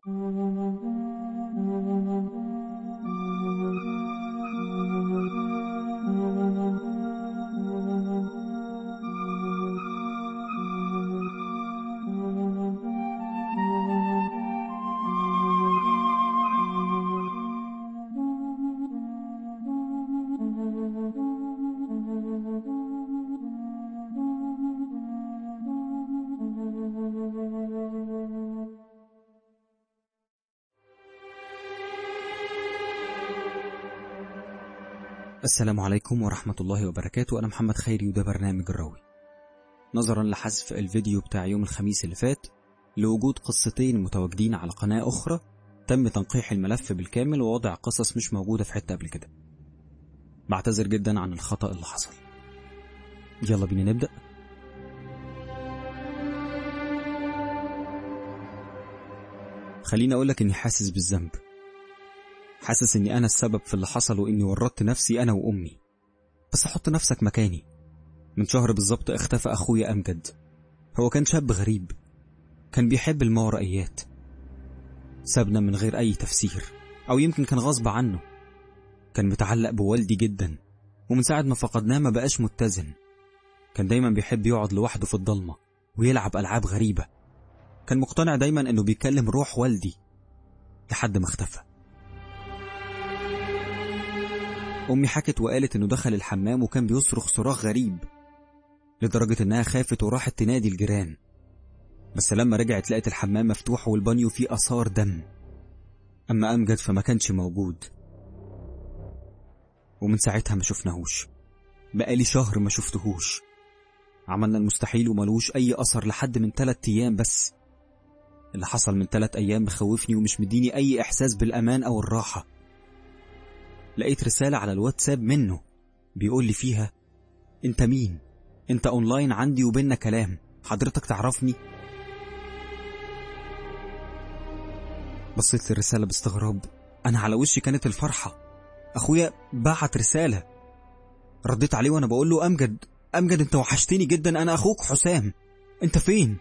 السلام عليكم ورحمة الله وبركاته أنا محمد خيري وده برنامج الراوي نظرا لحذف الفيديو بتاع يوم الخميس اللي فات لوجود قصتين متواجدين على قناة أخرى تم تنقيح الملف بالكامل ووضع قصص مش موجودة في حتة قبل كده بعتذر جدا عن الخطأ اللي حصل يلا بينا نبدأ خليني أقولك إني حاسس بالذنب حاسس إني أنا السبب في اللي حصل وإني ورطت نفسي أنا وأمي بس حط نفسك مكاني من شهر بالظبط اختفى أخويا أمجد هو كان شاب غريب كان بيحب الماورائيات سابنا من غير أي تفسير أو يمكن كان غصب عنه كان متعلق بوالدي جدا ومن ساعة ما فقدناه ما بقاش متزن كان دايما بيحب يقعد لوحده في الضلمة ويلعب ألعاب غريبة كان مقتنع دايما إنه بيكلم روح والدي لحد ما اختفى أمي حكت وقالت إنه دخل الحمام وكان بيصرخ صراخ غريب لدرجة إنها خافت وراحت تنادي الجيران بس لما رجعت لقت الحمام مفتوح والبانيو فيه آثار دم أما أمجد فما كانش موجود ومن ساعتها ما شفناهوش بقالي شهر ما شفتهوش عملنا المستحيل وملوش أي أثر لحد من تلات أيام بس اللي حصل من تلات أيام مخوفني ومش مديني أي إحساس بالأمان أو الراحة لقيت رسالة على الواتساب منه بيقول لي فيها انت مين انت اونلاين عندي وبيننا كلام حضرتك تعرفني بصيت للرسالة باستغراب انا على وشي كانت الفرحة اخويا بعت رسالة رديت عليه وانا بقول له امجد امجد انت وحشتني جدا انا اخوك حسام انت فين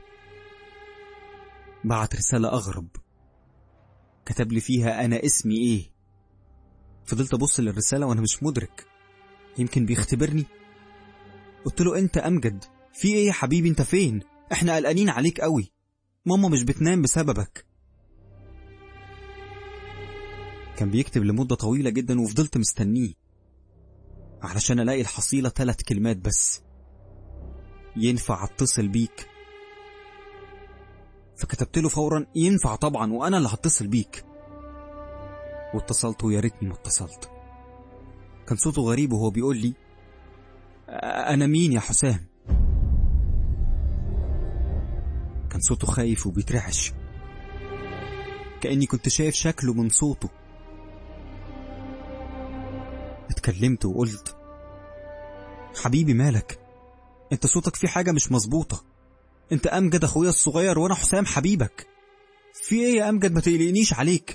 بعت رسالة اغرب كتب لي فيها انا اسمي ايه فضلت ابص للرساله وانا مش مدرك يمكن بيختبرني قلت له انت امجد في ايه يا حبيبي انت فين احنا قلقانين عليك قوي ماما مش بتنام بسببك كان بيكتب لمده طويله جدا وفضلت مستنيه علشان الاقي الحصيله ثلاث كلمات بس ينفع اتصل بيك فكتبت له فورا ينفع طبعا وانا اللي هتصل بيك واتصلت ويا ريتني ما اتصلت كان صوته غريب وهو بيقول لي انا مين يا حسام كان صوته خايف وبيترعش كاني كنت شايف شكله من صوته اتكلمت وقلت حبيبي مالك انت صوتك في حاجه مش مظبوطه انت امجد اخويا الصغير وانا حسام حبيبك في ايه يا امجد ما تقلقنيش عليك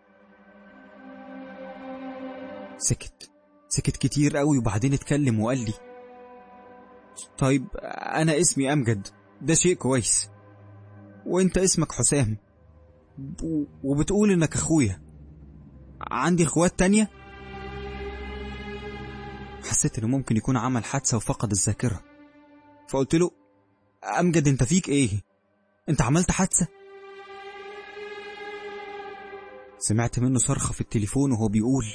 سكت سكت كتير قوي وبعدين اتكلم وقال لي طيب انا اسمي امجد ده شيء كويس وانت اسمك حسام وبتقول انك اخويا عندي اخوات تانية حسيت انه ممكن يكون عمل حادثة وفقد الذاكرة فقلت له امجد انت فيك ايه انت عملت حادثة سمعت منه صرخة في التليفون وهو بيقول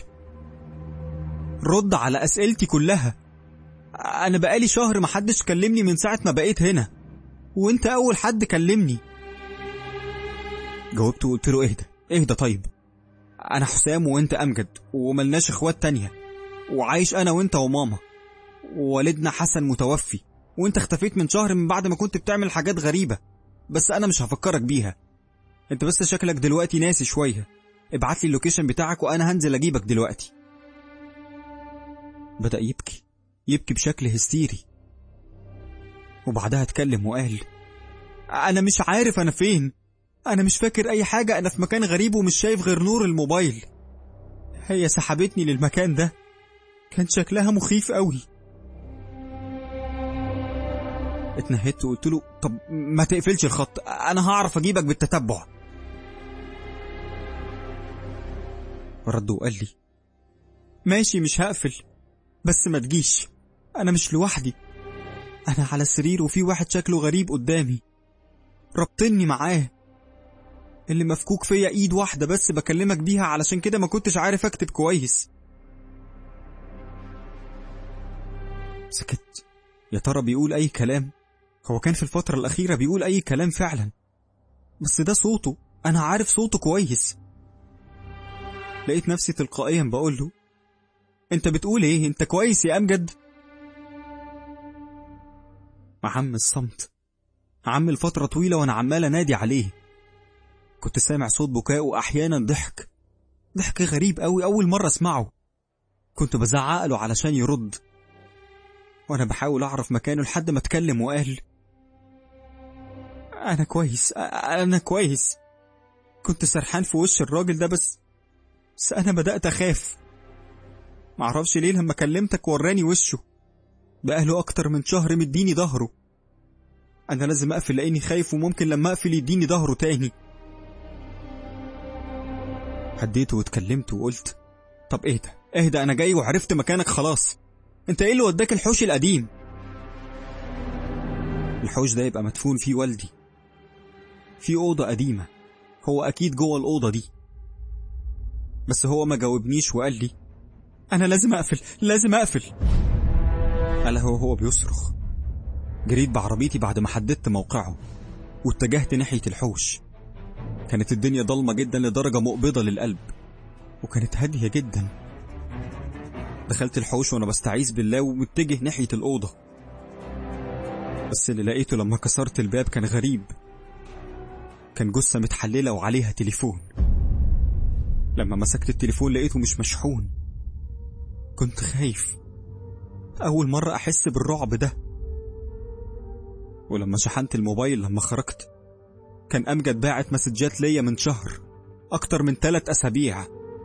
رد على أسئلتي كلها أنا بقالي شهر محدش كلمني من ساعة ما بقيت هنا وأنت أول حد كلمني جاوبت وقلت له اهدى اهدى طيب أنا حسام وأنت أمجد وملناش إخوات تانية وعايش أنا وأنت وماما ووالدنا حسن متوفي وأنت اختفيت من شهر من بعد ما كنت بتعمل حاجات غريبة بس أنا مش هفكرك بيها أنت بس شكلك دلوقتي ناسي شوية ابعت لي اللوكيشن بتاعك وأنا هنزل أجيبك دلوقتي بدأ يبكي يبكي بشكل هستيري وبعدها اتكلم وقال أنا مش عارف أنا فين أنا مش فاكر أي حاجة أنا في مكان غريب ومش شايف غير نور الموبايل هي سحبتني للمكان ده كان شكلها مخيف قوي اتنهدت وقلت له طب ما تقفلش الخط أنا هعرف أجيبك بالتتبع رد وقال لي ماشي مش هقفل بس ما تجيش انا مش لوحدي انا على السرير وفي واحد شكله غريب قدامي ربطني معاه اللي مفكوك فيا ايد واحده بس بكلمك بيها علشان كده ما كنتش عارف اكتب كويس سكت يا ترى بيقول اي كلام هو كان في الفتره الاخيره بيقول اي كلام فعلا بس ده صوته انا عارف صوته كويس لقيت نفسي تلقائيا بقول له انت بتقول ايه انت كويس يا امجد عم الصمت عم الفترة طويلة وانا عمال انادي عليه كنت سامع صوت بكاء واحيانا ضحك ضحك غريب قوي اول مرة اسمعه كنت بزعق له علشان يرد وانا بحاول اعرف مكانه لحد ما اتكلم وقال انا كويس انا كويس كنت سرحان في وش الراجل ده بس بس انا بدأت اخاف معرفش ليه لما كلمتك وراني وشه بقاله اكتر من شهر مديني ظهره انا لازم اقفل لاني خايف وممكن لما اقفل يديني ظهره تاني هديته واتكلمت وقلت طب اهدى اهدى انا جاي وعرفت مكانك خلاص انت ايه اللي وداك الحوش القديم الحوش ده يبقى مدفون فيه والدي في اوضه قديمه هو اكيد جوه الاوضه دي بس هو ما جاوبنيش وقال لي انا لازم اقفل لازم اقفل قال هو هو بيصرخ جريت بعربيتي بعد ما حددت موقعه واتجهت ناحية الحوش كانت الدنيا ضلمة جدا لدرجة مقبضة للقلب وكانت هادية جدا دخلت الحوش وانا بستعيذ بالله ومتجه ناحية الأوضة بس اللي لقيته لما كسرت الباب كان غريب كان جثة متحللة وعليها تليفون لما مسكت التليفون لقيته مش مشحون كنت خايف أول مرة أحس بالرعب ده ولما شحنت الموبايل لما خرجت كان أمجد باعت مسجات ليا من شهر أكتر من ثلاث أسابيع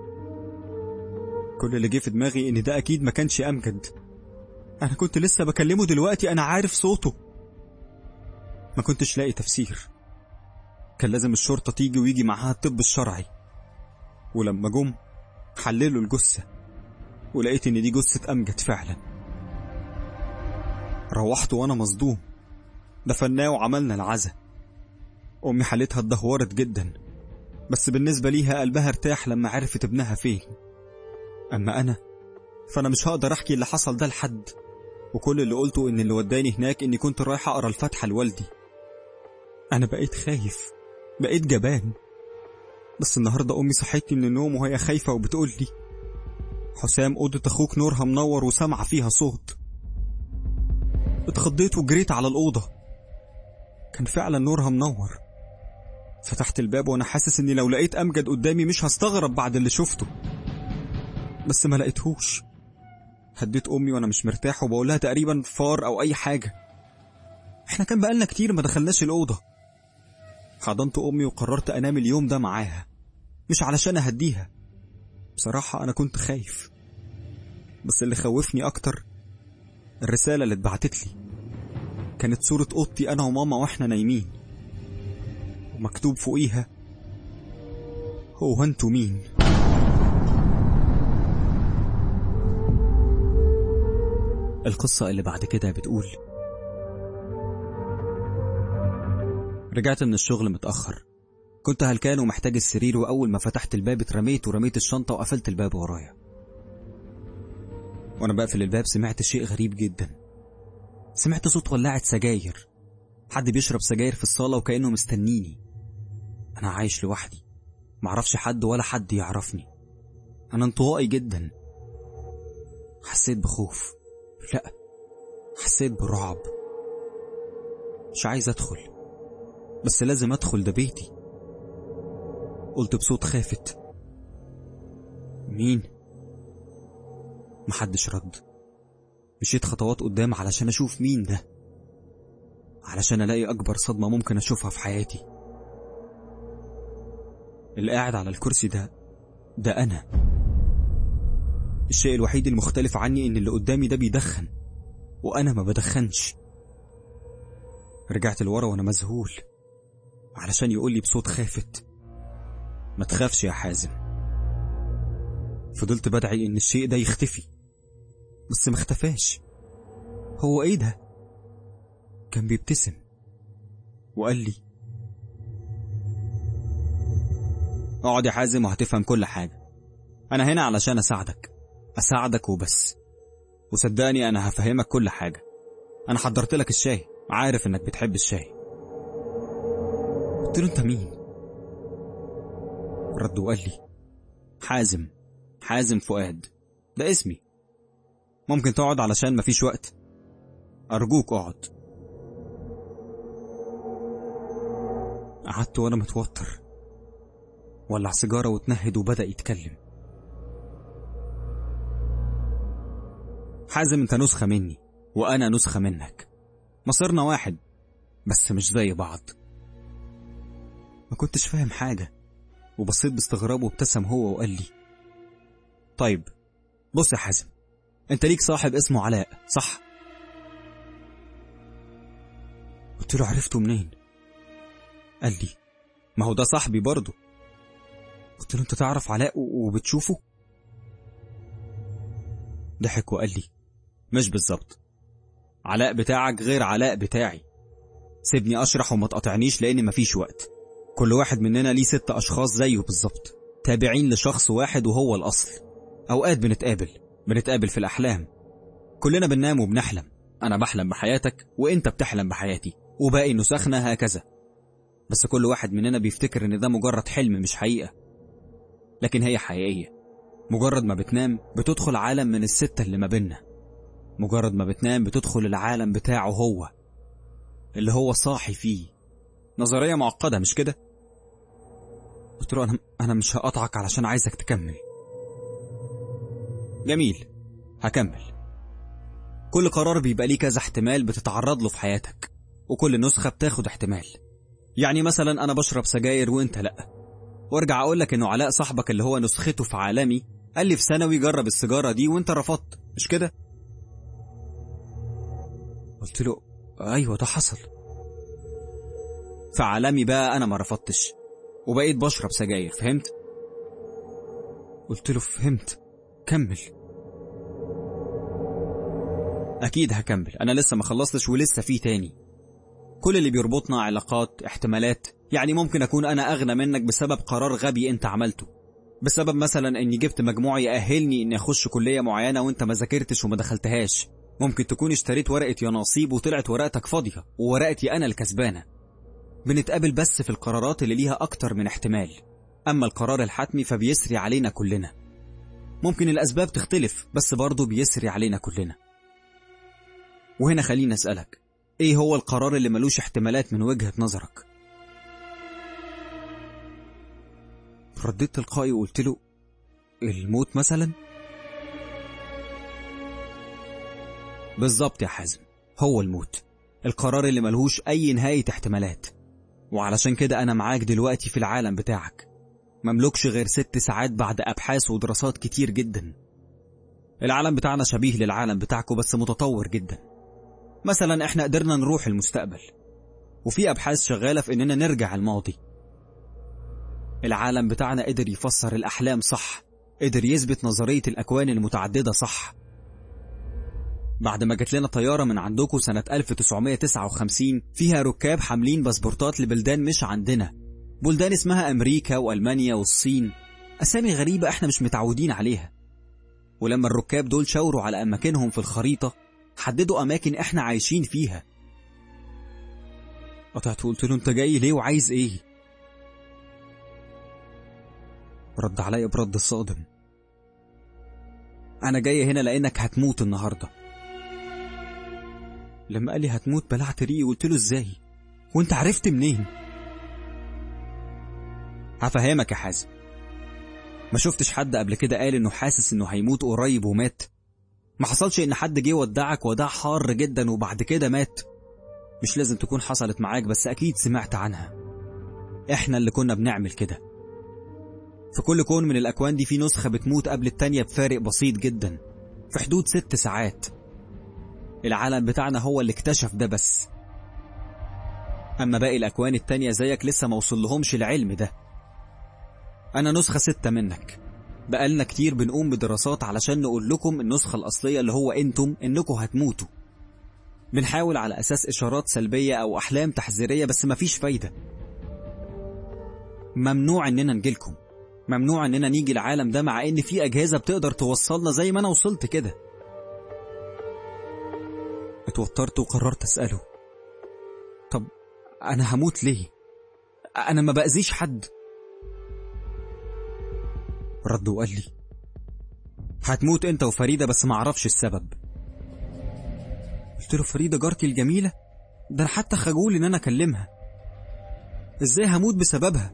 كل اللي جه في دماغي إن ده أكيد ما كانش أمجد أنا كنت لسه بكلمه دلوقتي أنا عارف صوته ما كنتش لاقي تفسير كان لازم الشرطة تيجي ويجي معاها الطب الشرعي ولما جم حللوا الجثة ولقيت إن دي جثة أمجد فعلا روحت وأنا مصدوم دفناه وعملنا العزا أمي حالتها اتدهورت جدا بس بالنسبة ليها قلبها ارتاح لما عرفت ابنها فين أما أنا فأنا مش هقدر أحكي اللي حصل ده لحد وكل اللي قلته إن اللي وداني هناك إني كنت رايح أقرأ الفاتحة لوالدي أنا بقيت خايف بقيت جبان بس النهاردة أمي صحتني من النوم وهي خايفة وبتقول لي حسام أوضة أخوك نورها منور وسامعة فيها صوت اتخضيت وجريت على الأوضة كان فعلا نورها منور فتحت الباب وانا حاسس اني لو لقيت امجد قدامي مش هستغرب بعد اللي شفته بس ما لقيتهوش هديت امي وانا مش مرتاح وبقولها تقريبا فار او اي حاجه احنا كان بقالنا كتير ما دخلناش الاوضه حضنت امي وقررت انام اليوم ده معاها مش علشان اهديها بصراحه انا كنت خايف بس اللي خوفني اكتر الرساله اللي اتبعتت لي كانت صوره اوضتي انا وماما واحنا نايمين ومكتوب فوقيها هو انتوا مين القصة اللي بعد كده بتقول رجعت من الشغل متأخر كنت هلكان ومحتاج السرير وأول ما فتحت الباب اترميت ورميت الشنطة وقفلت الباب ورايا وأنا بقفل الباب سمعت شيء غريب جدا سمعت صوت ولاعة سجاير حد بيشرب سجاير في الصالة وكأنه مستنيني أنا عايش لوحدي معرفش حد ولا حد يعرفني أنا انطوائي جدا حسيت بخوف لا حسيت برعب مش عايز أدخل بس لازم أدخل ده بيتي قلت بصوت خافت مين؟ محدش رد مشيت خطوات قدام علشان أشوف مين ده علشان ألاقي أكبر صدمة ممكن أشوفها في حياتي اللي قاعد على الكرسي ده ده أنا الشيء الوحيد المختلف عني إن اللي قدامي ده بيدخن وأنا ما بدخنش رجعت لورا وأنا مذهول علشان يقول لي بصوت خافت ما تخافش يا حازم فضلت بدعي إن الشيء ده يختفي بس ما اختفاش هو إيه ده؟ كان بيبتسم وقال لي اقعد يا حازم وهتفهم كل حاجة أنا هنا علشان أساعدك أساعدك وبس وصدقني أنا هفهمك كل حاجة أنا حضرت لك الشاي عارف إنك بتحب الشاي قلت له أنت مين؟ رد وقال لي حازم حازم فؤاد ده اسمي ممكن تقعد علشان مفيش وقت أرجوك اقعد قعدت وأنا متوتر ولع سيجارة واتنهد وبدأ يتكلم حازم انت نسخة مني وأنا نسخة منك مصيرنا واحد بس مش زي بعض ما كنتش فاهم حاجة وبصيت باستغراب وابتسم هو وقال لي طيب بص يا حازم انت ليك صاحب اسمه علاء صح قلت له عرفته منين قال لي ما هو ده صاحبي برضه قلت له انت تعرف علاء وبتشوفه ضحك وقال لي مش بالظبط علاء بتاعك غير علاء بتاعي سيبني اشرح وما تقاطعنيش لان مفيش وقت كل واحد مننا ليه ست اشخاص زيه بالظبط تابعين لشخص واحد وهو الاصل اوقات بنتقابل بنتقابل في الاحلام كلنا بننام وبنحلم انا بحلم بحياتك وانت بتحلم بحياتي وباقي نسخنا هكذا بس كل واحد مننا بيفتكر ان ده مجرد حلم مش حقيقة لكن هي حقيقية مجرد ما بتنام بتدخل عالم من الستة اللي ما بينا مجرد ما بتنام بتدخل العالم بتاعه هو اللي هو صاحي فيه نظرية معقدة مش كده؟ قلت له أنا, أنا مش هقطعك علشان عايزك تكمل جميل هكمل كل قرار بيبقى ليه كذا احتمال بتتعرض له في حياتك وكل نسخة بتاخد احتمال يعني مثلا أنا بشرب سجاير وأنت لأ وارجع أقول لك إنه علاء صاحبك اللي هو نسخته في عالمي قال لي في ثانوي جرب السيجارة دي وأنت رفضت مش كده؟ قلت له أيوة ده حصل في عالمي بقى أنا ما رفضتش وبقيت بشرب سجاير فهمت؟ قلت له فهمت كمل أكيد هكمل أنا لسه ما خلصتش ولسه في تاني كل اللي بيربطنا علاقات احتمالات يعني ممكن أكون أنا أغنى منك بسبب قرار غبي أنت عملته بسبب مثلا إني جبت مجموع يأهلني إني أخش كلية معينة وأنت ما ذاكرتش وما دخلتهاش ممكن تكون اشتريت ورقة يناصيب وطلعت ورقتك فاضية وورقتي أنا الكسبانة بنتقابل بس في القرارات اللي ليها أكتر من احتمال أما القرار الحتمي فبيسري علينا كلنا ممكن الأسباب تختلف بس برضه بيسري علينا كلنا وهنا خليني أسألك إيه هو القرار اللي ملوش احتمالات من وجهة نظرك؟ رديت تلقائي وقلت له الموت مثلا؟ بالظبط يا حازم هو الموت القرار اللي ملهوش أي نهاية احتمالات وعلشان كده أنا معاك دلوقتي في العالم بتاعك مملكش غير ست ساعات بعد أبحاث ودراسات كتير جدا العالم بتاعنا شبيه للعالم بتاعكم بس متطور جدا مثلا احنا قدرنا نروح المستقبل وفي أبحاث شغالة في إننا نرجع الماضي العالم بتاعنا قدر يفسر الأحلام صح قدر يثبت نظرية الأكوان المتعددة صح بعد ما جات لنا طيارة من عندكم سنة 1959 فيها ركاب حاملين باسبورتات لبلدان مش عندنا بلدان اسمها أمريكا وألمانيا والصين أسامي غريبة احنا مش متعودين عليها ولما الركاب دول شاوروا على أماكنهم في الخريطة حددوا أماكن احنا عايشين فيها قطعت وقلت له انت جاي ليه وعايز ايه رد عليا برد صادم انا جاي هنا لانك هتموت النهارده لما قال لي هتموت بلعت ريقي وقلت له ازاي وانت عرفت منين هفهمك يا حازم ما شفتش حد قبل كده قال انه حاسس انه هيموت قريب ومات ما حصلش ان حد جه ودعك وداع حار جدا وبعد كده مات مش لازم تكون حصلت معاك بس اكيد سمعت عنها احنا اللي كنا بنعمل كده في كل كون من الاكوان دي في نسخة بتموت قبل التانية بفارق بسيط جدا في حدود ست ساعات العالم بتاعنا هو اللي اكتشف ده بس أما باقي الأكوان التانية زيك لسه ما وصل لهمش العلم ده أنا نسخة ستة منك بقالنا كتير بنقوم بدراسات علشان نقول لكم النسخة الأصلية اللي هو انتم انكم هتموتوا بنحاول على أساس إشارات سلبية أو أحلام تحذيرية بس مفيش فايدة ممنوع إننا نجيلكم ممنوع إننا نيجي العالم ده مع إن في أجهزة بتقدر توصلنا زي ما أنا وصلت كده اتوترت وقررت أسأله طب أنا هموت ليه؟ أنا ما بأذيش حد رد وقال لي هتموت انت وفريدة بس ما اعرفش السبب قلت له فريدة جارتي الجميلة ده انا حتى خجول ان انا اكلمها ازاي هموت بسببها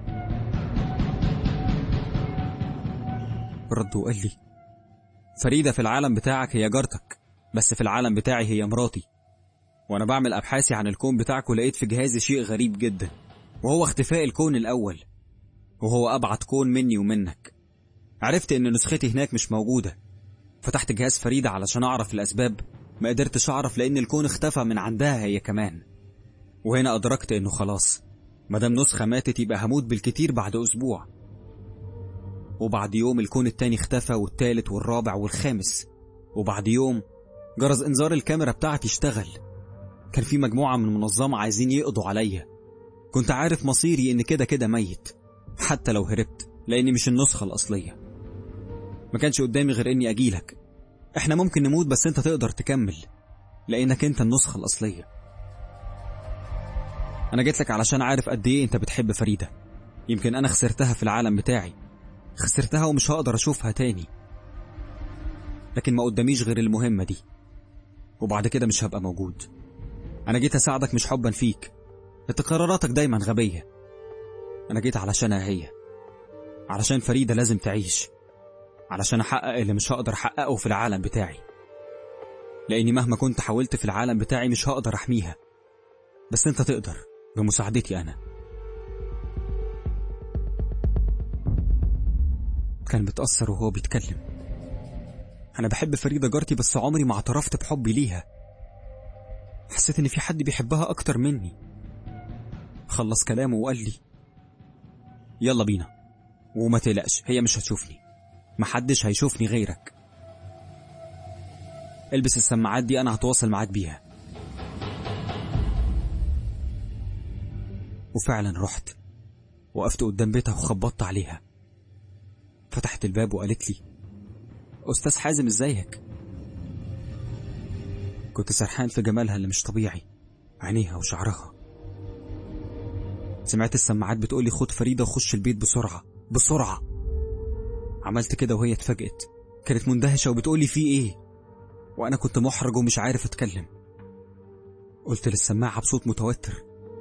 رد وقال لي فريدة في العالم بتاعك هي جارتك بس في العالم بتاعي هي مراتي وانا بعمل ابحاثي عن الكون بتاعك ولقيت في جهازي شيء غريب جدا وهو اختفاء الكون الاول وهو ابعد كون مني ومنك عرفت ان نسختي هناك مش موجودة فتحت جهاز فريدة علشان اعرف الاسباب ما قدرتش اعرف لان الكون اختفى من عندها هي كمان وهنا ادركت انه خلاص مادام نسخة ماتت يبقى هموت بالكتير بعد اسبوع وبعد يوم الكون التاني اختفى والتالت والرابع والخامس وبعد يوم جرس انذار الكاميرا بتاعتي اشتغل كان في مجموعة من المنظمة عايزين يقضوا عليا كنت عارف مصيري ان كده كده ميت حتى لو هربت لاني مش النسخة الاصلية ما كانش قدامي غير اني اجيلك احنا ممكن نموت بس انت تقدر تكمل لانك انت النسخة الاصلية انا جيت لك علشان عارف قد ايه انت بتحب فريدة يمكن انا خسرتها في العالم بتاعي خسرتها ومش هقدر اشوفها تاني لكن ما قداميش غير المهمة دي وبعد كده مش هبقى موجود انا جيت اساعدك مش حبا فيك انت قراراتك دايما غبية انا جيت علشانها هي علشان فريدة لازم تعيش علشان احقق اللي مش هقدر احققه في العالم بتاعي لاني مهما كنت حاولت في العالم بتاعي مش هقدر احميها بس انت تقدر بمساعدتي انا كان بتأثر وهو بيتكلم أنا بحب فريدة جارتي بس عمري ما اعترفت بحبي ليها حسيت إن في حد بيحبها أكتر مني خلص كلامه وقال لي يلا بينا وما تقلقش هي مش هتشوفني محدش هيشوفني غيرك البس السماعات دي أنا هتواصل معاك بيها وفعلا رحت وقفت قدام بيتها وخبطت عليها فتحت الباب وقالت لي أستاذ حازم ازيك كنت سرحان في جمالها اللي مش طبيعي عينيها وشعرها سمعت السماعات بتقولي خد فريدة وخش البيت بسرعة بسرعة عملت كده وهي اتفاجئت كانت مندهشة وبتقولي في ايه وأنا كنت محرج ومش عارف أتكلم قلت للسماعة بصوت متوتر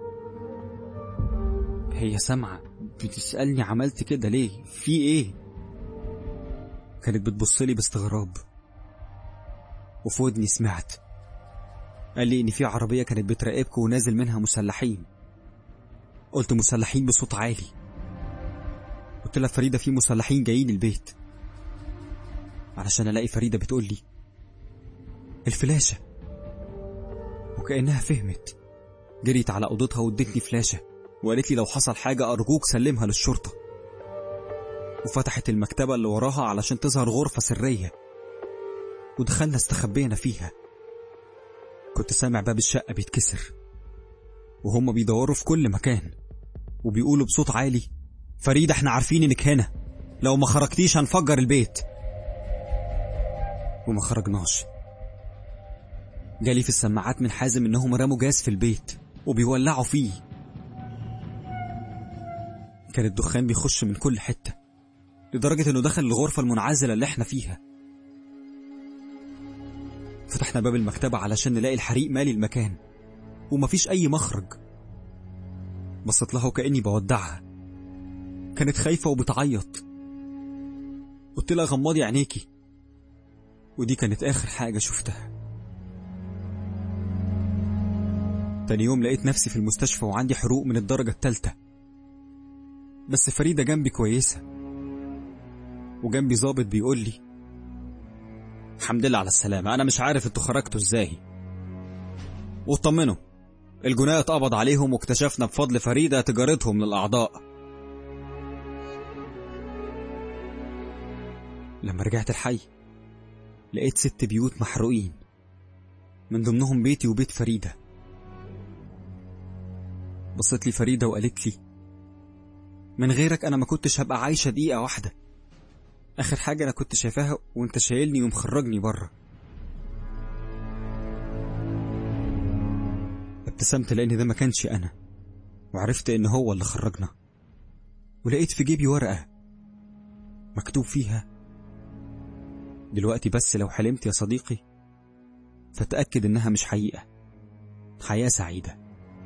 هي سامعة بتسألني عملت كده ليه في ايه كانت بتبصلي باستغراب وفي ودني سمعت قال لي ان في عربية كانت بتراقبكم ونازل منها مسلحين قلت مسلحين بصوت عالي قلت لها فريدة في مسلحين جايين البيت علشان الاقي فريدة بتقول لي الفلاشة وكأنها فهمت جريت على أوضتها وادتني فلاشة وقالت لي لو حصل حاجة أرجوك سلمها للشرطة وفتحت المكتبة اللي وراها علشان تظهر غرفة سرية ودخلنا استخبينا فيها كنت سامع باب الشقة بيتكسر وهم بيدوروا في كل مكان وبيقولوا بصوت عالي فريدة احنا عارفين انك هنا لو ما خرجتيش هنفجر البيت وما خرجناش جالي في السماعات من حازم انهم رموا جاز في البيت وبيولعوا فيه كان الدخان بيخش من كل حته لدرجة انه دخل الغرفة المنعزلة اللي احنا فيها فتحنا باب المكتبة علشان نلاقي الحريق مالي المكان ومفيش أي مخرج بصيت لها وكأني بودعها كانت خايفة وبتعيط قلت لها غمضي عينيكي ودي كانت آخر حاجة شفتها تاني يوم لقيت نفسي في المستشفى وعندي حروق من الدرجة التالتة بس فريدة جنبي كويسة وجنبي ظابط بيقول لي الحمد لله على السلامة أنا مش عارف انتوا خرجتوا ازاي واطمنوا الجناة اتقبض عليهم واكتشفنا بفضل فريدة تجارتهم للأعضاء لما رجعت الحي لقيت ست بيوت محروقين من ضمنهم بيتي وبيت فريدة بصت لي فريدة وقالت لي من غيرك أنا ما كنتش هبقى عايشة دقيقة واحدة آخر حاجة أنا كنت شايفاها وأنت شايلني ومخرجني بره ابتسمت لأن ده ما كانش أنا وعرفت إن هو اللي خرجنا ولقيت في جيبي ورقة مكتوب فيها دلوقتي بس لو حلمت يا صديقي فتأكد إنها مش حقيقة حياة سعيدة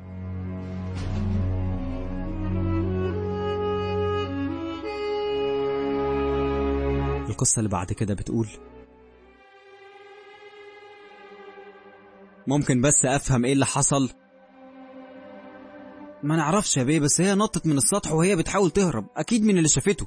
القصة اللي بعد كده بتقول ممكن بس أفهم إيه اللي حصل ما نعرفش يا بيه بس هي نطت من السطح وهي بتحاول تهرب أكيد من اللي شافته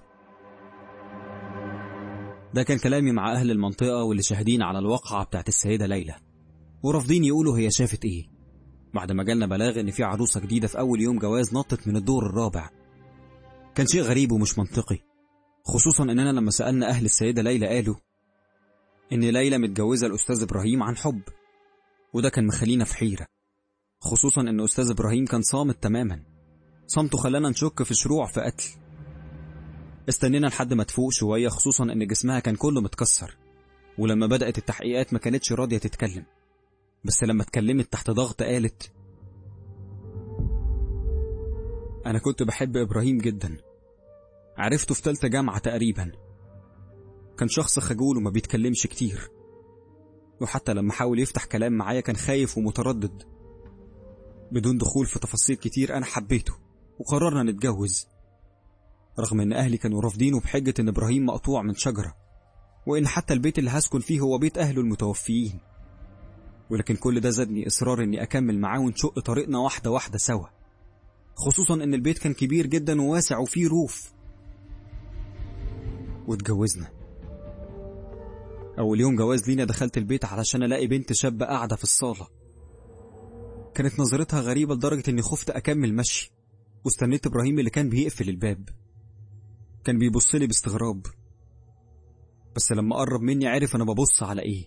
ده كان كلامي مع أهل المنطقة واللي شاهدين على الواقعة بتاعت السيدة ليلى ورافضين يقولوا هي شافت إيه بعد ما جالنا بلاغ إن في عروسة جديدة في أول يوم جواز نطت من الدور الرابع كان شيء غريب ومش منطقي خصوصا إننا لما سألنا أهل السيدة ليلى قالوا إن ليلى متجوزة الأستاذ إبراهيم عن حب وده كان مخلينا في حيرة خصوصا إن أستاذ إبراهيم كان صامت تماما صمته خلانا نشك في شروع في قتل استنينا لحد ما تفوق شوية خصوصا إن جسمها كان كله متكسر ولما بدأت التحقيقات ما كانتش راضية تتكلم بس لما اتكلمت تحت ضغط قالت أنا كنت بحب إبراهيم جدا عرفته في تالتة جامعة تقريبا كان شخص خجول وما بيتكلمش كتير وحتى لما حاول يفتح كلام معايا كان خايف ومتردد بدون دخول في تفاصيل كتير أنا حبيته وقررنا نتجوز رغم إن أهلي كانوا رافضينه بحجة إن إبراهيم مقطوع من شجرة وإن حتى البيت اللي هسكن فيه هو بيت أهله المتوفيين ولكن كل ده زادني إصرار إني أكمل معاه ونشق طريقنا واحدة واحدة سوا خصوصا إن البيت كان كبير جدا وواسع وفيه روف واتجوزنا أول يوم جواز لينا دخلت البيت علشان ألاقي بنت شابة قاعدة في الصالة كانت نظرتها غريبة لدرجة إني خفت أكمل مشي واستنيت إبراهيم اللي كان بيقفل الباب كان بيبص لي باستغراب بس لما قرب مني عرف أنا ببص على إيه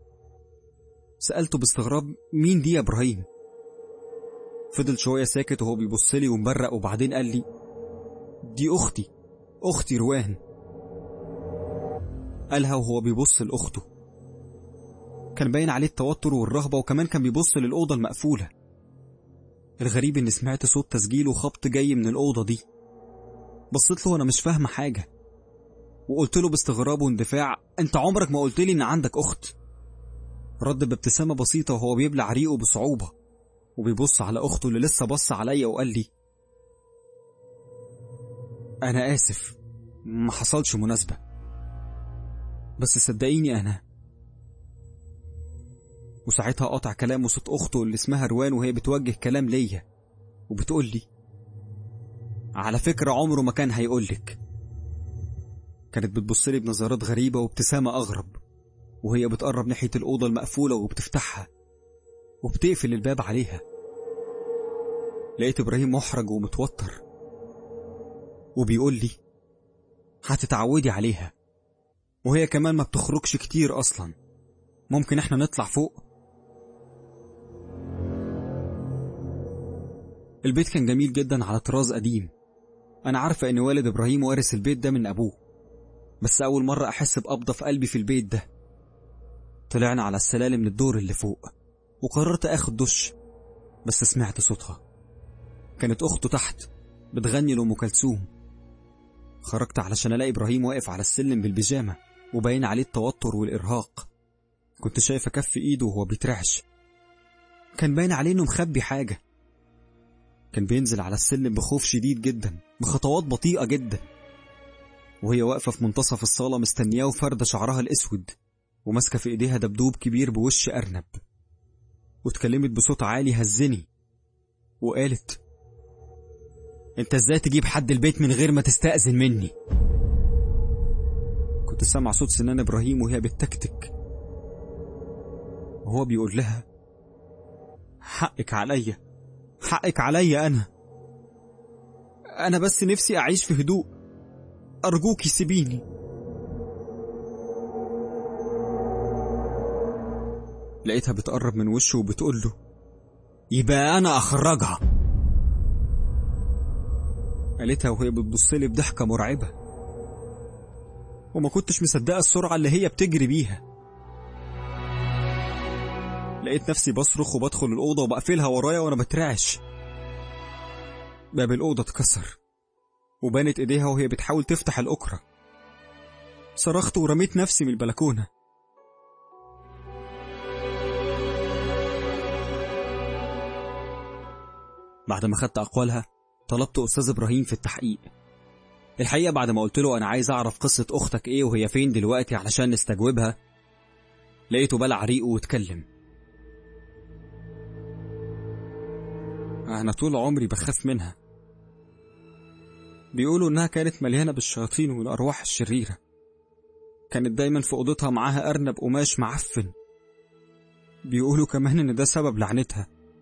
سألته باستغراب مين دي يا إبراهيم فضل شوية ساكت وهو بيبص لي ومبرق وبعدين قال لي دي أختي أختي روان قالها وهو بيبص لأخته كان باين عليه التوتر والرهبة وكمان كان بيبص للأوضة المقفولة الغريب إني سمعت صوت تسجيل وخبط جاي من الأوضة دي بصيت له وأنا مش فاهمة حاجة وقلت له باستغراب واندفاع أنت عمرك ما قلت لي إن عندك أخت رد بابتسامة بسيطة وهو بيبلع ريقه بصعوبة وبيبص على أخته اللي لسه بص عليا وقال لي أنا آسف ما حصلش مناسبة بس صدقيني أنا وساعتها قطع كلامه صوت أخته اللي اسمها روان وهي بتوجه كلام ليا وبتقول لي على فكرة عمره ما كان هيقولك كانت بتبصلي بنظرات غريبة وابتسامة أغرب وهي بتقرب ناحية الأوضة المقفولة وبتفتحها وبتقفل الباب عليها لقيت إبراهيم محرج ومتوتر وبيقول لي هتتعودي عليها وهي كمان ما بتخرجش كتير أصلا ممكن احنا نطلع فوق البيت كان جميل جدا على طراز قديم أنا عارفة إن والد إبراهيم وارث البيت ده من أبوه بس أول مرة أحس بقبضة في قلبي في البيت ده طلعنا على السلالم للدور اللي فوق وقررت اخد دش بس سمعت صوتها كانت اخته تحت بتغني لأم كلثوم خرجت علشان الاقي ابراهيم واقف على السلم بالبيجامه وباين عليه التوتر والارهاق كنت شايفه كف ايده وهو بيترعش كان باين عليه انه مخبي حاجه كان بينزل على السلم بخوف شديد جدا بخطوات بطيئه جدا وهي واقفه في منتصف الصاله مستنياه وفارده شعرها الاسود وماسكه في ايديها دبدوب كبير بوش ارنب واتكلمت بصوت عالي هزني وقالت انت ازاي تجيب حد البيت من غير ما تستأذن مني كنت سامع صوت سنان ابراهيم وهي بتتكتك وهو بيقول لها حقك عليا حقك عليا انا انا بس نفسي اعيش في هدوء ارجوكي سيبيني لقيتها بتقرب من وشه وبتقول له يبقى أنا أخرجها قالتها وهي بتبص لي بضحكة مرعبة وما كنتش مصدقة السرعة اللي هي بتجري بيها لقيت نفسي بصرخ وبدخل الأوضة وبقفلها ورايا وأنا بترعش باب الأوضة اتكسر وبانت إيديها وهي بتحاول تفتح الأكرة صرخت ورميت نفسي من البلكونة بعد ما خدت أقوالها طلبت أستاذ إبراهيم في التحقيق الحقيقة بعد ما قلت له أنا عايز أعرف قصة أختك إيه وهي فين دلوقتي علشان نستجوبها لقيته بلع ريقه واتكلم أنا طول عمري بخاف منها بيقولوا إنها كانت مليانة بالشياطين والأرواح الشريرة كانت دايما في أوضتها معاها أرنب قماش معفن بيقولوا كمان إن ده سبب لعنتها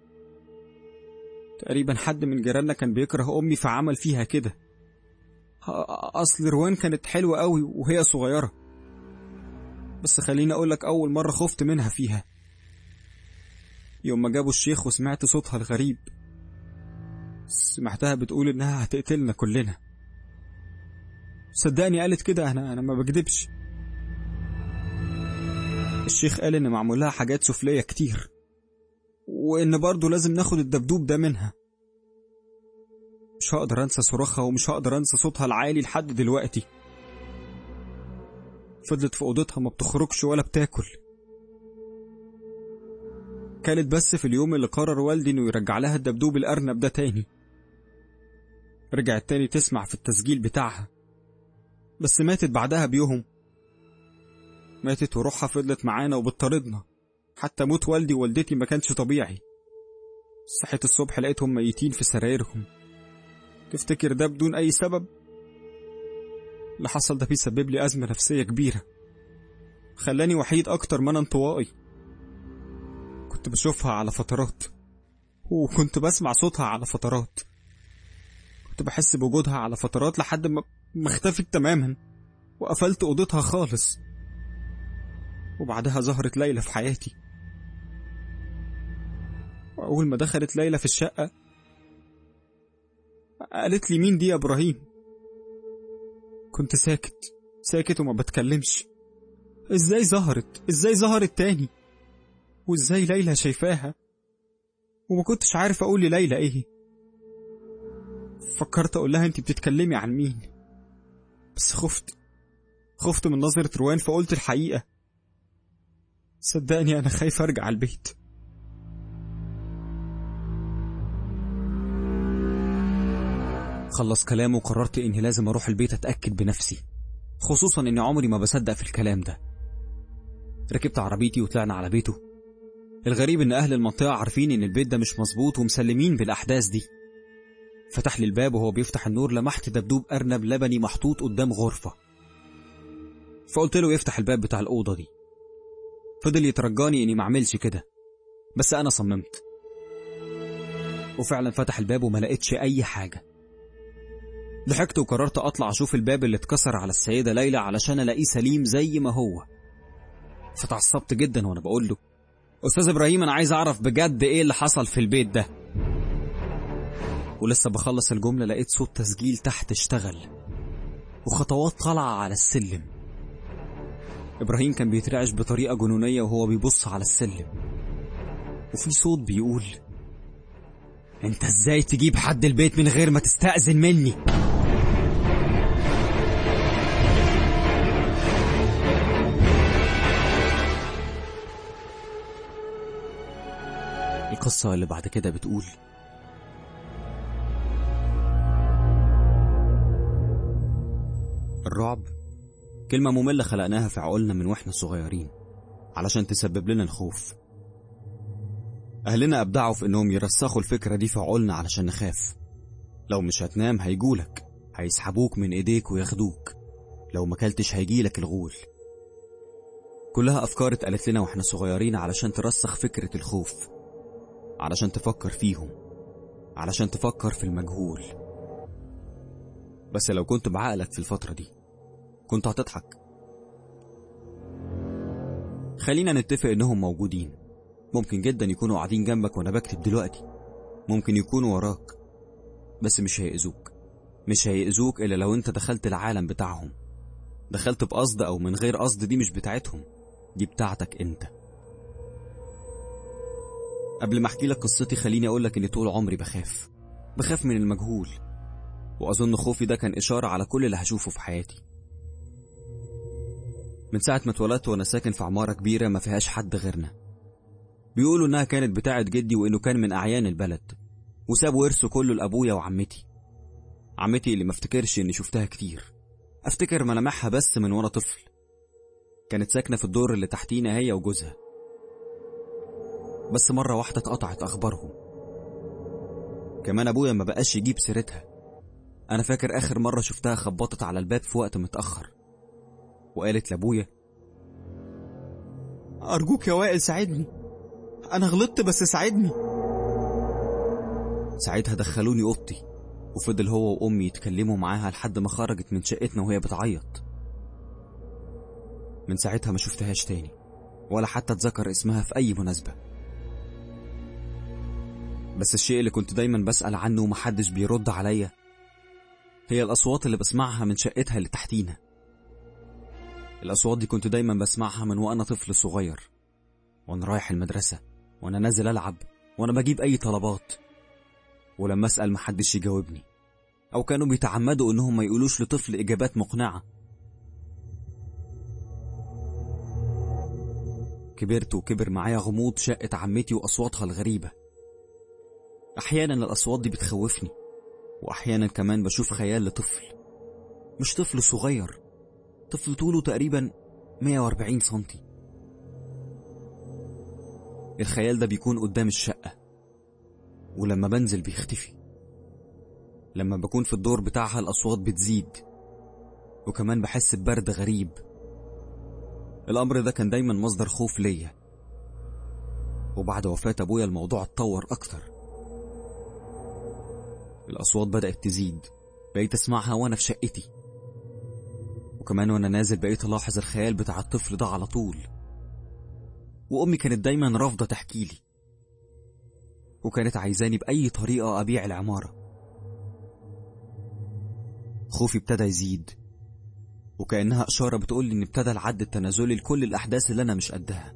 تقريبا حد من جيراننا كان بيكره أمي فعمل فيها كده أصل روان كانت حلوة قوي وهي صغيرة بس خليني أقولك أول مرة خفت منها فيها يوم ما جابوا الشيخ وسمعت صوتها الغريب سمعتها بتقول إنها هتقتلنا كلنا صدقني قالت كده أنا أنا ما بكدبش الشيخ قال إن معمول لها حاجات سفلية كتير وإن برضه لازم ناخد الدبدوب ده منها مش هقدر أنسى صراخها ومش هقدر أنسى صوتها العالي لحد دلوقتي فضلت في أوضتها ما بتخرجش ولا بتاكل كانت بس في اليوم اللي قرر والدي إنه يرجع لها الدبدوب الأرنب ده تاني رجعت تاني تسمع في التسجيل بتاعها بس ماتت بعدها بيوم ماتت وروحها فضلت معانا وبتطاردنا حتى موت والدي ووالدتي ما كانش طبيعي صحيت الصبح لقيتهم ميتين في سرايرهم تفتكر ده بدون أي سبب؟ اللي حصل ده بيسبب لي أزمة نفسية كبيرة خلاني وحيد أكتر ما أنا انطوائي كنت بشوفها على فترات وكنت بسمع صوتها على فترات كنت بحس بوجودها على فترات لحد ما ما اختفت تماما وقفلت أوضتها خالص وبعدها ظهرت ليلى في حياتي وأول ما دخلت ليلى في الشقة قالت لي مين دي يا إبراهيم كنت ساكت ساكت وما بتكلمش ازاي ظهرت ازاي ظهرت تاني وازاي ليلى شايفاها وما كنتش عارف اقول لليلى ايه فكرت اقول لها انت بتتكلمي عن مين بس خفت خفت من نظرة روان فقلت الحقيقة صدقني انا خايف ارجع البيت خلص كلامه وقررت اني لازم اروح البيت اتاكد بنفسي خصوصا اني عمري ما بصدق في الكلام ده ركبت عربيتي وطلعنا على بيته الغريب ان اهل المنطقه عارفين ان البيت ده مش مظبوط ومسلمين بالاحداث دي فتح لي الباب وهو بيفتح النور لمحت دبدوب ارنب لبني محطوط قدام غرفه فقلت له يفتح الباب بتاع الاوضه دي فضل يترجاني اني ما اعملش كده بس انا صممت وفعلا فتح الباب وما لقيتش اي حاجه ضحكت وقررت اطلع اشوف الباب اللي اتكسر على السيده ليلى علشان الاقيه سليم زي ما هو فتعصبت جدا وانا بقول له استاذ ابراهيم انا عايز اعرف بجد ايه اللي حصل في البيت ده ولسه بخلص الجمله لقيت صوت تسجيل تحت اشتغل وخطوات طالعه على السلم ابراهيم كان بيترعش بطريقه جنونيه وهو بيبص على السلم وفي صوت بيقول انت ازاي تجيب حد البيت من غير ما تستأذن مني القصة اللي بعد كده بتقول الرعب كلمة مملة خلقناها في عقولنا من واحنا صغيرين علشان تسبب لنا الخوف أهلنا أبدعوا في إنهم يرسخوا الفكرة دي في عقولنا علشان نخاف لو مش هتنام هيجولك هيسحبوك من إيديك وياخدوك لو مكلتش هيجيلك الغول كلها أفكار اتقالت لنا واحنا صغيرين علشان ترسخ فكرة الخوف علشان تفكر فيهم علشان تفكر في المجهول بس لو كنت بعقلك في الفترة دي كنت هتضحك خلينا نتفق إنهم موجودين ممكن جدا يكونوا قاعدين جنبك وانا بكتب دلوقتي ممكن يكونوا وراك بس مش هيأذوك مش هيأذوك الا لو انت دخلت العالم بتاعهم دخلت بقصد او من غير قصد دي مش بتاعتهم دي بتاعتك انت قبل ما احكي لك قصتي خليني اقول لك اني طول عمري بخاف بخاف من المجهول واظن خوفي ده كان اشاره على كل اللي هشوفه في حياتي من ساعه ما اتولدت وانا ساكن في عماره كبيره ما فيهاش حد غيرنا بيقولوا انها كانت بتاعه جدي وانه كان من اعيان البلد وساب ورثه كله لابويا وعمتي عمتي اللي ما افتكرش اني شفتها كتير افتكر ملامحها بس من وانا طفل كانت ساكنه في الدور اللي تحتينا هي وجوزها بس مرة واحدة اتقطعت أخبارهم كمان أبويا ما بقاش يجيب سيرتها أنا فاكر آخر مرة شفتها خبطت على الباب في وقت متأخر وقالت لأبويا أرجوك يا وائل ساعدني أنا غلطت بس ساعدني ساعتها دخلوني أوضتي وفضل هو وأمي يتكلموا معاها لحد ما خرجت من شقتنا وهي بتعيط من ساعتها ما شفتهاش تاني ولا حتى اتذكر اسمها في أي مناسبة بس الشيء اللي كنت دايما بسأل عنه ومحدش بيرد عليا هي الأصوات اللي بسمعها من شقتها اللي تحتينا الأصوات دي كنت دايما بسمعها من وأنا طفل صغير وأنا رايح المدرسة وأنا نازل ألعب وأنا بجيب أي طلبات ولما أسأل محدش يجاوبني أو كانوا بيتعمدوا إنهم ما يقولوش لطفل إجابات مقنعة كبرت وكبر معايا غموض شقة عمتي وأصواتها الغريبة أحيانا الأصوات دي بتخوفني وأحيانا كمان بشوف خيال لطفل مش طفل صغير طفل طوله تقريبا 140 سنتي الخيال ده بيكون قدام الشقة ولما بنزل بيختفي لما بكون في الدور بتاعها الأصوات بتزيد وكمان بحس ببرد غريب الأمر ده كان دايما مصدر خوف ليا وبعد وفاة أبويا الموضوع اتطور أكتر الأصوات بدأت تزيد بقيت أسمعها وأنا في شقتي وكمان وأنا نازل بقيت ألاحظ الخيال بتاع الطفل ده على طول وأمي كانت دايما رافضة تحكي لي وكانت عايزاني بأي طريقة أبيع العمارة خوفي ابتدى يزيد وكأنها إشارة بتقول إن ابتدى العد التنازلي لكل الأحداث اللي أنا مش قدها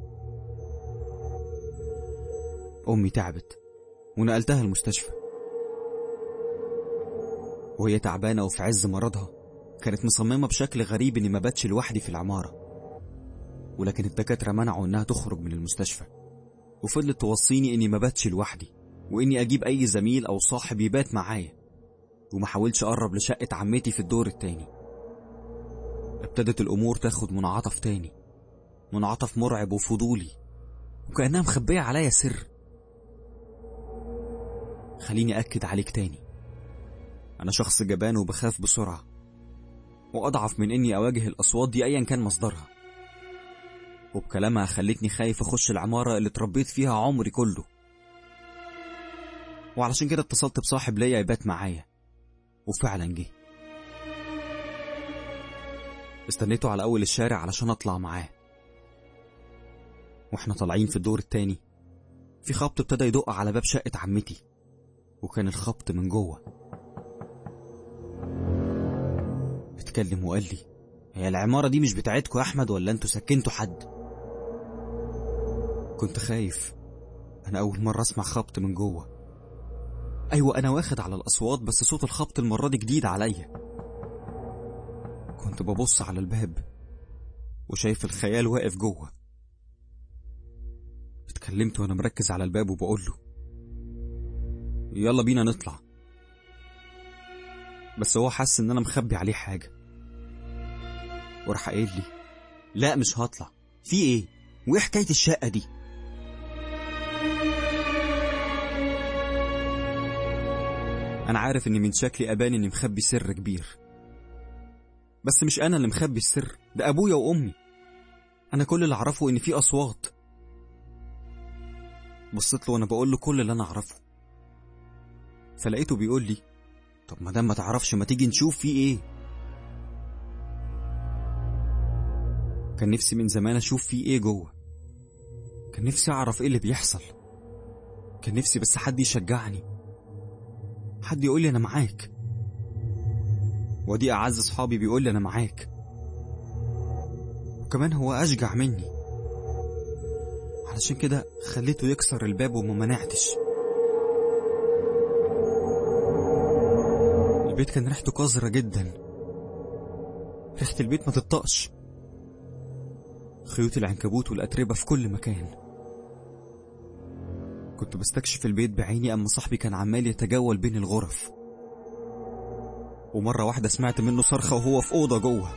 أمي تعبت ونقلتها المستشفى وهي تعبانة وفي عز مرضها كانت مصممة بشكل غريب إني ما باتش لوحدي في العمارة ولكن الدكاترة منعوا إنها تخرج من المستشفى وفضلت توصيني إني ما باتش لوحدي وإني أجيب أي زميل أو صاحب يبات معايا وما حاولش أقرب لشقة عمتي في الدور التاني ابتدت الأمور تاخد منعطف تاني منعطف مرعب وفضولي وكأنها مخبية عليا سر خليني أكد عليك تاني أنا شخص جبان وبخاف بسرعة وأضعف من إني أواجه الأصوات دي أيا كان مصدرها وبكلامها خلتني خايف أخش العمارة اللي اتربيت فيها عمري كله وعلشان كده اتصلت بصاحب ليا يبات معايا وفعلا جه استنيته على أول الشارع علشان أطلع معاه واحنا طالعين في الدور التاني في خبط ابتدى يدق على باب شقة عمتي وكان الخبط من جوه اتكلم وقال لي هي العمارة دي مش بتاعتكوا يا أحمد ولا انتوا سكنتوا حد كنت خايف أنا أول مرة أسمع خبط من جوه أيوة أنا واخد على الأصوات بس صوت الخبط المرة دي جديد عليا كنت ببص على الباب وشايف الخيال واقف جوه اتكلمت وانا مركز على الباب وبقول له يلا بينا نطلع بس هو حس ان انا مخبي عليه حاجه وراح قايل لي لا مش هطلع في ايه وايه حكايه الشقه دي انا عارف ان من شكلي ابان اني مخبي سر كبير بس مش انا اللي مخبي السر ده ابويا وامي انا كل اللي اعرفه ان في اصوات بصيت له وانا بقول له كل اللي انا اعرفه فلقيته بيقول لي طب ما دام ما تعرفش ما تيجي نشوف في ايه كان نفسي من زمان اشوف في ايه جوه كان نفسي أعرف إيه اللي بيحصل كان نفسي بس حد يشجعني حد يقول لي أنا معاك ودي أعز صحابي بيقول لي أنا معاك وكمان هو أشجع مني علشان كده خليته يكسر الباب وما منعتش البيت كان ريحته قذرة جدا ريحة البيت ما تطقش خيوط العنكبوت والأتربة في كل مكان كنت بستكشف البيت بعيني أما صاحبي كان عمال يتجول بين الغرف ومرة واحدة سمعت منه صرخة وهو في أوضة جوه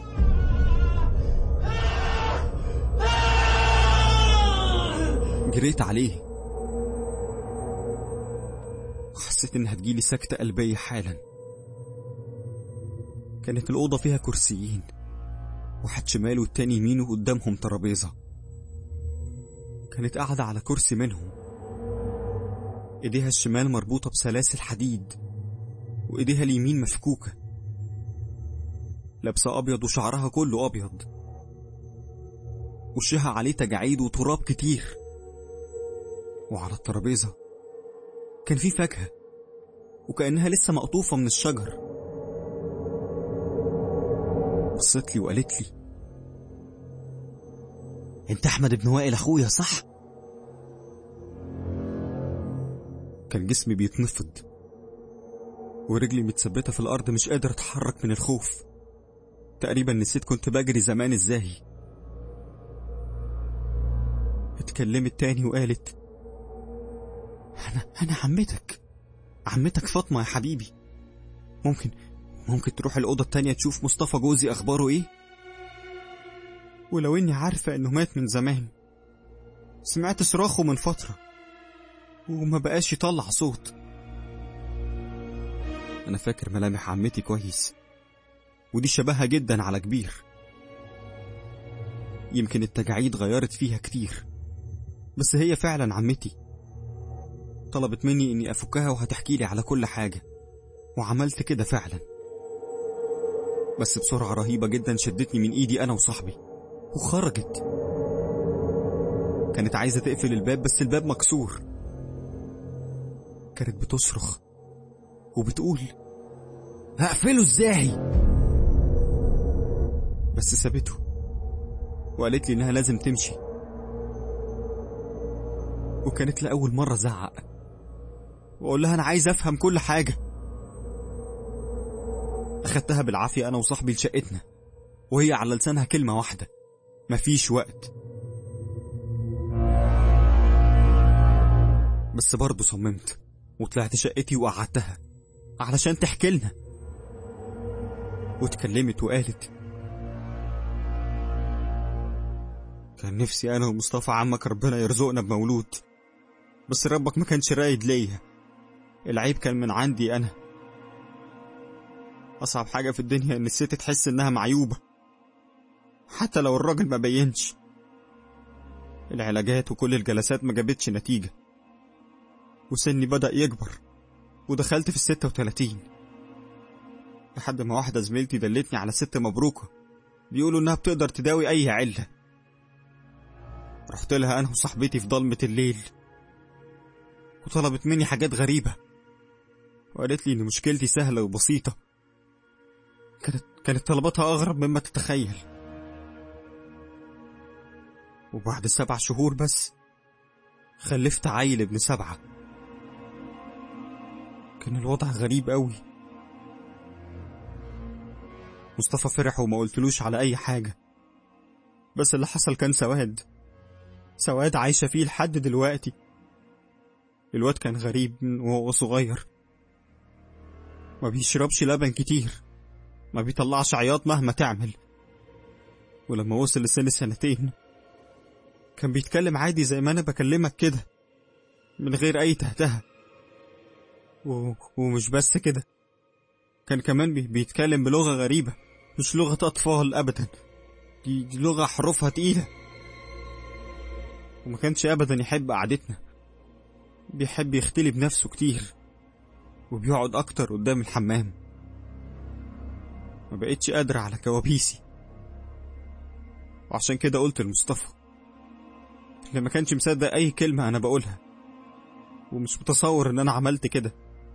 جريت عليه حسيت إن هتجيلي سكتة قلبية حالا كانت الأوضة فيها كرسيين واحد شمال والتاني يمينه قدامهم ترابيزة كانت قاعدة على كرسي منهم ايديها الشمال مربوطة بسلاسل حديد وايديها اليمين مفكوكة لابسة أبيض وشعرها كله أبيض وشها عليه تجاعيد وتراب كتير وعلى الترابيزة كان في فاكهة وكأنها لسه مقطوفة من الشجر بصت لي وقالت لي انت احمد ابن وائل اخويا صح كان جسمي بيتنفض ورجلي متثبتة في الأرض مش قادر أتحرك من الخوف تقريبا نسيت كنت بجري زمان ازاي اتكلمت تاني وقالت أنا أنا عمتك عمتك فاطمة يا حبيبي ممكن ممكن تروح الأوضة التانية تشوف مصطفى جوزي أخباره إيه؟ ولو إني عارفة إنه مات من زمان سمعت صراخه من فترة وما بقاش يطلع صوت أنا فاكر ملامح عمتي كويس ودي شبهها جدا على كبير يمكن التجاعيد غيرت فيها كتير بس هي فعلا عمتي طلبت مني إني أفكها وهتحكي لي على كل حاجة وعملت كده فعلا بس بسرعة رهيبة جدا شدتني من ايدي انا وصاحبي وخرجت كانت عايزة تقفل الباب بس الباب مكسور كانت بتصرخ وبتقول هقفله ازاي بس سابته وقالت لي انها لازم تمشي وكانت لأول مرة زعق وأقول لها أنا عايز أفهم كل حاجة أخدتها بالعافية أنا وصاحبي لشقتنا وهي على لسانها كلمة واحدة مفيش وقت بس برضه صممت وطلعت شقتي وقعدتها علشان تحكي لنا واتكلمت وقالت كان نفسي أنا ومصطفى عمك ربنا يرزقنا بمولود بس ربك ما كانش رايد ليا العيب كان من عندي أنا أصعب حاجة في الدنيا إن الست تحس إنها معيوبة حتى لو الراجل ما بينش العلاجات وكل الجلسات ما جابتش نتيجة وسني بدأ يكبر ودخلت في الستة وتلاتين لحد ما واحدة زميلتي دلتني على ست مبروكة بيقولوا إنها بتقدر تداوي أي علة رحت لها أنا وصاحبتي في ضلمة الليل وطلبت مني حاجات غريبة وقالت لي إن مشكلتي سهلة وبسيطة كانت كانت طلباتها أغرب مما تتخيل وبعد سبع شهور بس خلفت عيل ابن سبعة كان الوضع غريب قوي مصطفى فرح وما قلتلوش على أي حاجة بس اللي حصل كان سواد سواد عايشة فيه لحد دلوقتي الواد كان غريب من وهو صغير ما بيشربش لبن كتير ما بيطلعش عياط مهما تعمل ولما وصل لسن سنتين كان بيتكلم عادي زي ما انا بكلمك كده من غير اي تهتهة و... ومش بس كده كان كمان بي... بيتكلم بلغة غريبة مش لغة أطفال أبدا دي, دي لغة حروفها تقيلة وما كانش أبدا يحب قعدتنا بيحب يختلي بنفسه كتير وبيقعد أكتر قدام الحمام ما بقتش قادرة على كوابيسي وعشان كده قلت لمصطفى اللي ما كانش مصدق أي كلمة أنا بقولها ومش متصور إن أنا عملت كده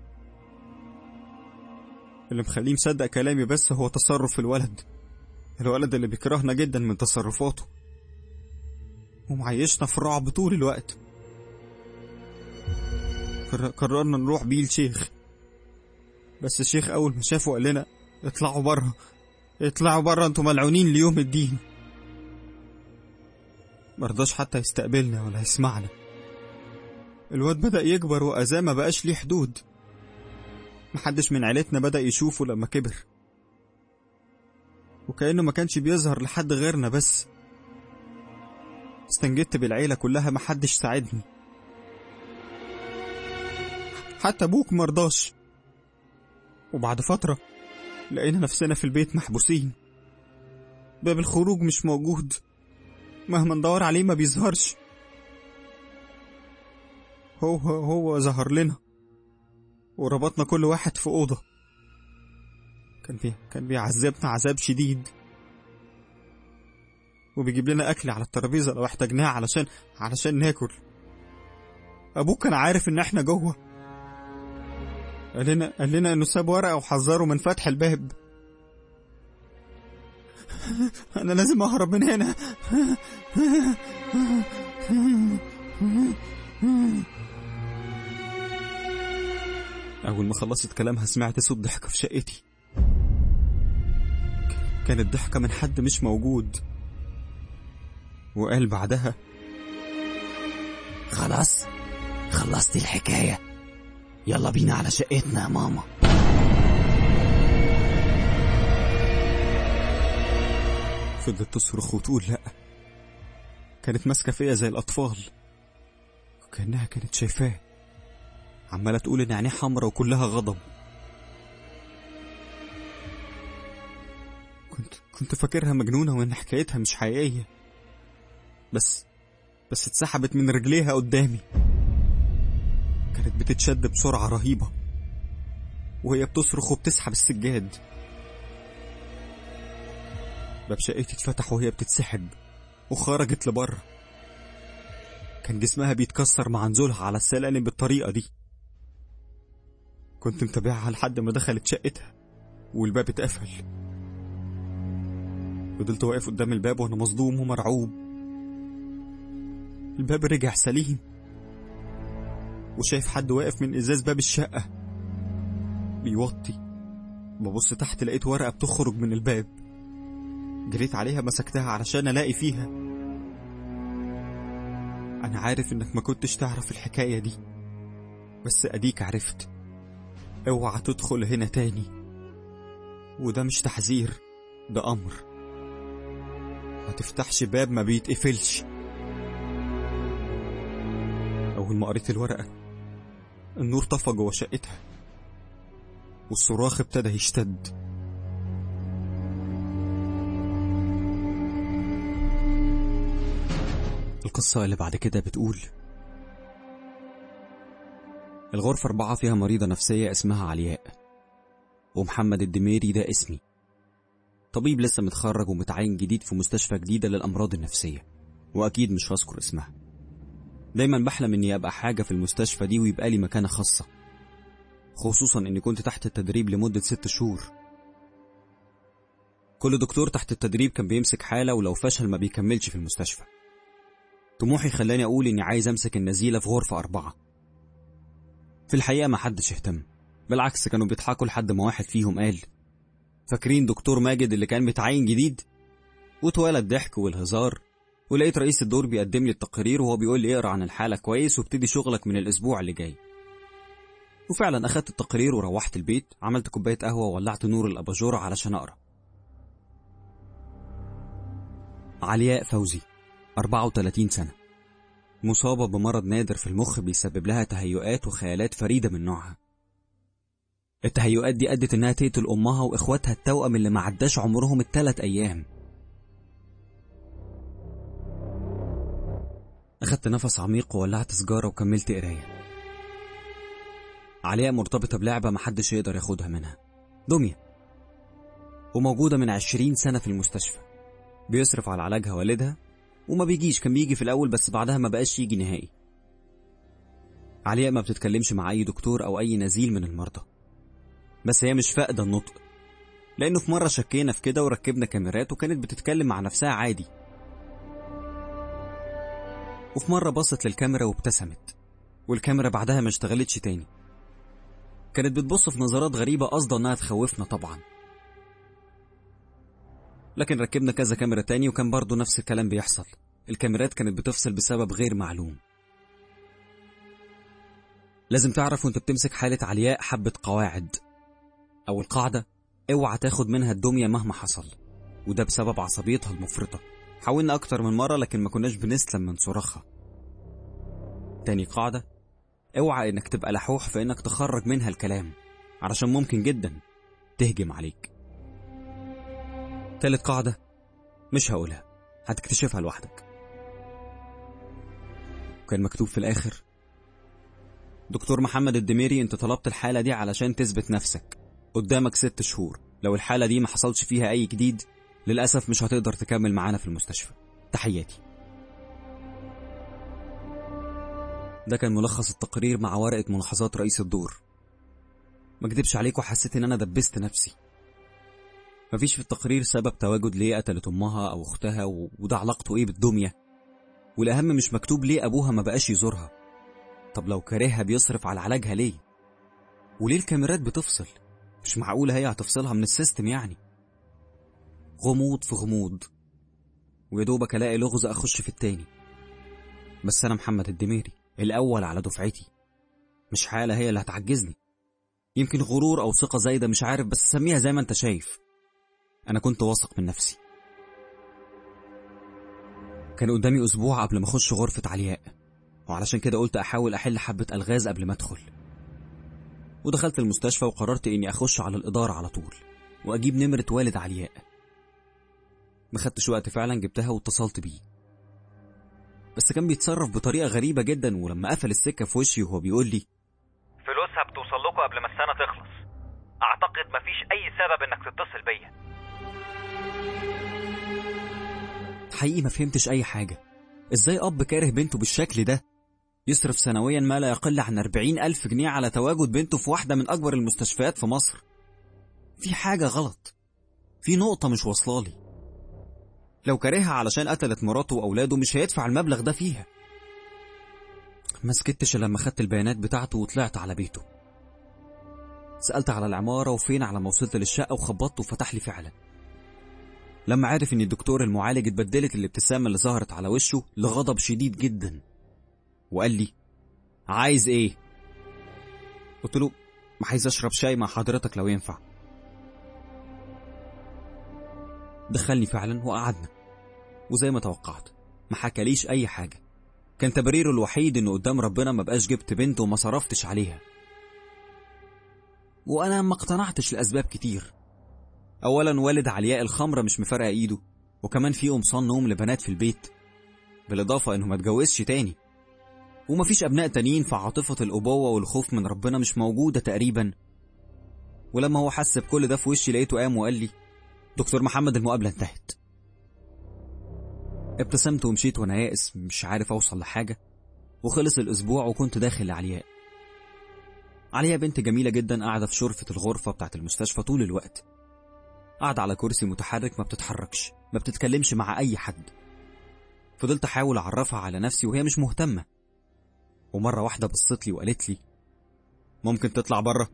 اللي مخليه مصدق كلامي بس هو تصرف الولد الولد اللي بيكرهنا جدا من تصرفاته ومعيشنا في الرعب طول الوقت قر- قررنا نروح بيه الشيخ بس الشيخ أول ما شافه قال لنا اطلعوا بره اطلعوا بره انتوا ملعونين ليوم الدين مرضاش حتى يستقبلنا ولا يسمعنا الواد بدأ يكبر وأذاه ما بقاش ليه حدود محدش من عيلتنا بدأ يشوفه لما كبر وكأنه ما كانش بيظهر لحد غيرنا بس استنجدت بالعيلة كلها محدش ساعدني حتى أبوك مرضاش وبعد فترة لقينا نفسنا في البيت محبوسين باب الخروج مش موجود مهما ندور عليه ما بيظهرش هو هو ظهر لنا وربطنا كل واحد في أوضة كان بي كان بيعذبنا عذاب شديد وبيجيب لنا أكل على الترابيزة لو احتاجناه علشان علشان ناكل أبوك كان عارف إن إحنا جوه قال لنا قال لنا إنه ساب ورقة وحذره من فتح الباب أنا لازم أهرب من هنا أول ما خلصت كلامها سمعت صوت ضحكة في شقتي كانت ضحكة من حد مش موجود وقال بعدها خلاص خلصتي الحكاية يلا بينا على شقتنا يا ماما فضلت تصرخ وتقول لأ كانت ماسكة فيا زي الأطفال وكأنها كانت شايفاه عمالة تقول إن عينيه حمرا وكلها غضب كنت كنت فاكرها مجنونة وإن حكايتها مش حقيقية بس بس اتسحبت من رجليها قدامي كانت بتتشد بسرعة رهيبة وهي بتصرخ وبتسحب السجاد باب شقتي اتفتح وهي بتتسحب وخرجت لبره كان جسمها بيتكسر مع نزولها على السلالم بالطريقة دي كنت متابعها لحد ما دخلت شقتها والباب اتقفل فضلت واقف قدام الباب وانا مصدوم ومرعوب الباب رجع سليم وشايف حد واقف من ازاز باب الشقة بيوطي ببص تحت لقيت ورقة بتخرج من الباب جريت عليها مسكتها علشان الاقي فيها انا عارف انك ما كنتش تعرف الحكاية دي بس اديك عرفت اوعى تدخل هنا تاني وده مش تحذير ده امر ما تفتحش باب ما بيتقفلش اول ما قريت الورقة النور طفى جوه شقتها والصراخ ابتدى يشتد القصة اللي بعد كده بتقول الغرفة أربعة فيها مريضة نفسية اسمها علياء ومحمد الدميري ده اسمي طبيب لسه متخرج ومتعين جديد في مستشفى جديدة للأمراض النفسية وأكيد مش هذكر اسمها دايما بحلم إني أبقى حاجة في المستشفى دي ويبقى لي مكانة خاصة خصوصا إني كنت تحت التدريب لمدة ست شهور كل دكتور تحت التدريب كان بيمسك حالة ولو فشل ما بيكملش في المستشفى طموحي خلاني أقول إني عايز أمسك النزيلة في غرفة أربعة في الحقيقة ما حدش اهتم بالعكس كانوا بيضحكوا لحد ما واحد فيهم قال فاكرين دكتور ماجد اللي كان متعين جديد واتولى الضحك والهزار ولقيت رئيس الدور بيقدم لي التقرير وهو بيقول لي اقرا عن الحالة كويس وابتدي شغلك من الأسبوع اللي جاي وفعلا أخدت التقرير وروحت البيت عملت كوباية قهوة وولعت نور الأباجورة علشان أقرا علياء فوزي 34 سنة مصابة بمرض نادر في المخ بيسبب لها تهيؤات وخيالات فريدة من نوعها التهيؤات دي أدت إنها تقتل أمها وإخواتها التوأم اللي ما عداش عمرهم التلات أيام أخدت نفس عميق وولعت سجارة وكملت قراية علياء مرتبطة بلعبة محدش يقدر ياخدها منها دمية وموجودة من عشرين سنة في المستشفى بيصرف على علاجها والدها وما بيجيش كان بيجي في الأول بس بعدها ما بقاش يجي نهائي علياء ما بتتكلمش مع أي دكتور أو أي نزيل من المرضى بس هي مش فاقدة النطق لأنه في مرة شكينا في كده وركبنا كاميرات وكانت بتتكلم مع نفسها عادي وفي مرة بصت للكاميرا وابتسمت والكاميرا بعدها ما اشتغلتش تاني كانت بتبص في نظرات غريبة قصدا انها تخوفنا طبعا لكن ركبنا كذا كاميرا تاني وكان برضه نفس الكلام بيحصل الكاميرات كانت بتفصل بسبب غير معلوم لازم تعرف وانت بتمسك حالة علياء حبة قواعد أو القاعدة اوعى تاخد منها الدمية مهما حصل وده بسبب عصبيتها المفرطة حاولنا أكتر من مرة لكن ما كناش بنسلم من صراخها تاني قاعدة اوعى انك تبقى لحوح في انك تخرج منها الكلام علشان ممكن جدا تهجم عليك تالت قاعدة مش هقولها هتكتشفها لوحدك كان مكتوب في الآخر دكتور محمد الدميري انت طلبت الحالة دي علشان تثبت نفسك قدامك ست شهور لو الحالة دي ما حصلش فيها أي جديد للأسف مش هتقدر تكمل معانا في المستشفى تحياتي ده كان ملخص التقرير مع ورقة ملاحظات رئيس الدور ما اكدبش عليك وحسيت ان انا دبست نفسي مفيش في التقرير سبب تواجد ليه قتلت امها او اختها و... وده علاقته ايه بالدمية والاهم مش مكتوب ليه ابوها ما بقاش يزورها طب لو كارهها بيصرف على علاجها ليه وليه الكاميرات بتفصل مش معقولة هي هتفصلها من السيستم يعني غموض في غموض ويدوبك الاقي لغز اخش في التاني بس انا محمد الدميري الأول على دفعتي مش حالة هي اللي هتعجزني يمكن غرور أو ثقة زايدة مش عارف بس سميها زي ما أنت شايف أنا كنت واثق من نفسي كان قدامي أسبوع قبل ما أخش غرفة علياء وعلشان كده قلت أحاول أحل حبة ألغاز قبل ما أدخل ودخلت المستشفى وقررت إني أخش على الإدارة على طول وأجيب نمرة والد علياء ما خدتش وقت فعلا جبتها واتصلت بيه بس كان بيتصرف بطريقة غريبة جدا ولما قفل السكة في وشي وهو بيقول لي فلوسها بتوصل لكم قبل ما السنة تخلص أعتقد مفيش أي سبب إنك تتصل بيا حقيقي ما فهمتش أي حاجة إزاي أب كاره بنته بالشكل ده يصرف سنويا ما لا يقل عن 40 ألف جنيه على تواجد بنته في واحدة من أكبر المستشفيات في مصر في حاجة غلط في نقطة مش واصلالي لو كارهها علشان قتلت مراته وأولاده مش هيدفع المبلغ ده فيها ما سكتش لما خدت البيانات بتاعته وطلعت على بيته سألت على العمارة وفين على ما وصلت للشقة وخبطت وفتح لي فعلا لما عرف ان الدكتور المعالج اتبدلت الابتسامة اللي ظهرت على وشه لغضب شديد جدا وقال لي عايز ايه قلت له عايز اشرب شاي مع حضرتك لو ينفع دخلني فعلا وقعدنا وزي ما توقعت ما حكاليش اي حاجة كان تبريره الوحيد انه قدام ربنا ما بقاش جبت بنت وما صرفتش عليها وانا ما اقتنعتش لاسباب كتير اولا والد علياء الخمرة مش مفرقة ايده وكمان في قمصان نوم لبنات في البيت بالاضافة انه ما اتجوزش تاني ومفيش ابناء تانيين فعاطفة الابوة والخوف من ربنا مش موجودة تقريبا ولما هو حس بكل ده في وشي لقيته قام وقال لي دكتور محمد المقابلة انتهت ابتسمت ومشيت وانا يائس مش عارف اوصل لحاجة وخلص الاسبوع وكنت داخل لعلياء علياء بنت جميلة جدا قاعدة في شرفة الغرفة بتاعت المستشفى طول الوقت قاعدة على كرسي متحرك ما بتتحركش ما بتتكلمش مع أي حد فضلت أحاول أعرفها على نفسي وهي مش مهتمة ومرة واحدة بصت لي وقالت لي ممكن تطلع بره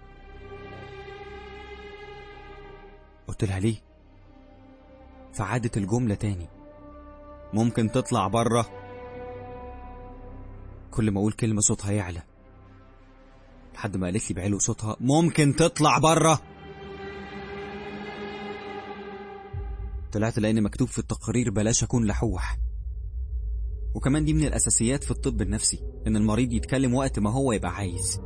قلت لها ليه فعادت الجملة تاني ممكن تطلع بره كل ما أقول كلمة صوتها يعلى لحد ما قالت لي بعلو صوتها ممكن تطلع بره طلعت لأن مكتوب في التقارير بلاش أكون لحوح وكمان دي من الأساسيات في الطب النفسي إن المريض يتكلم وقت ما هو يبقى عايز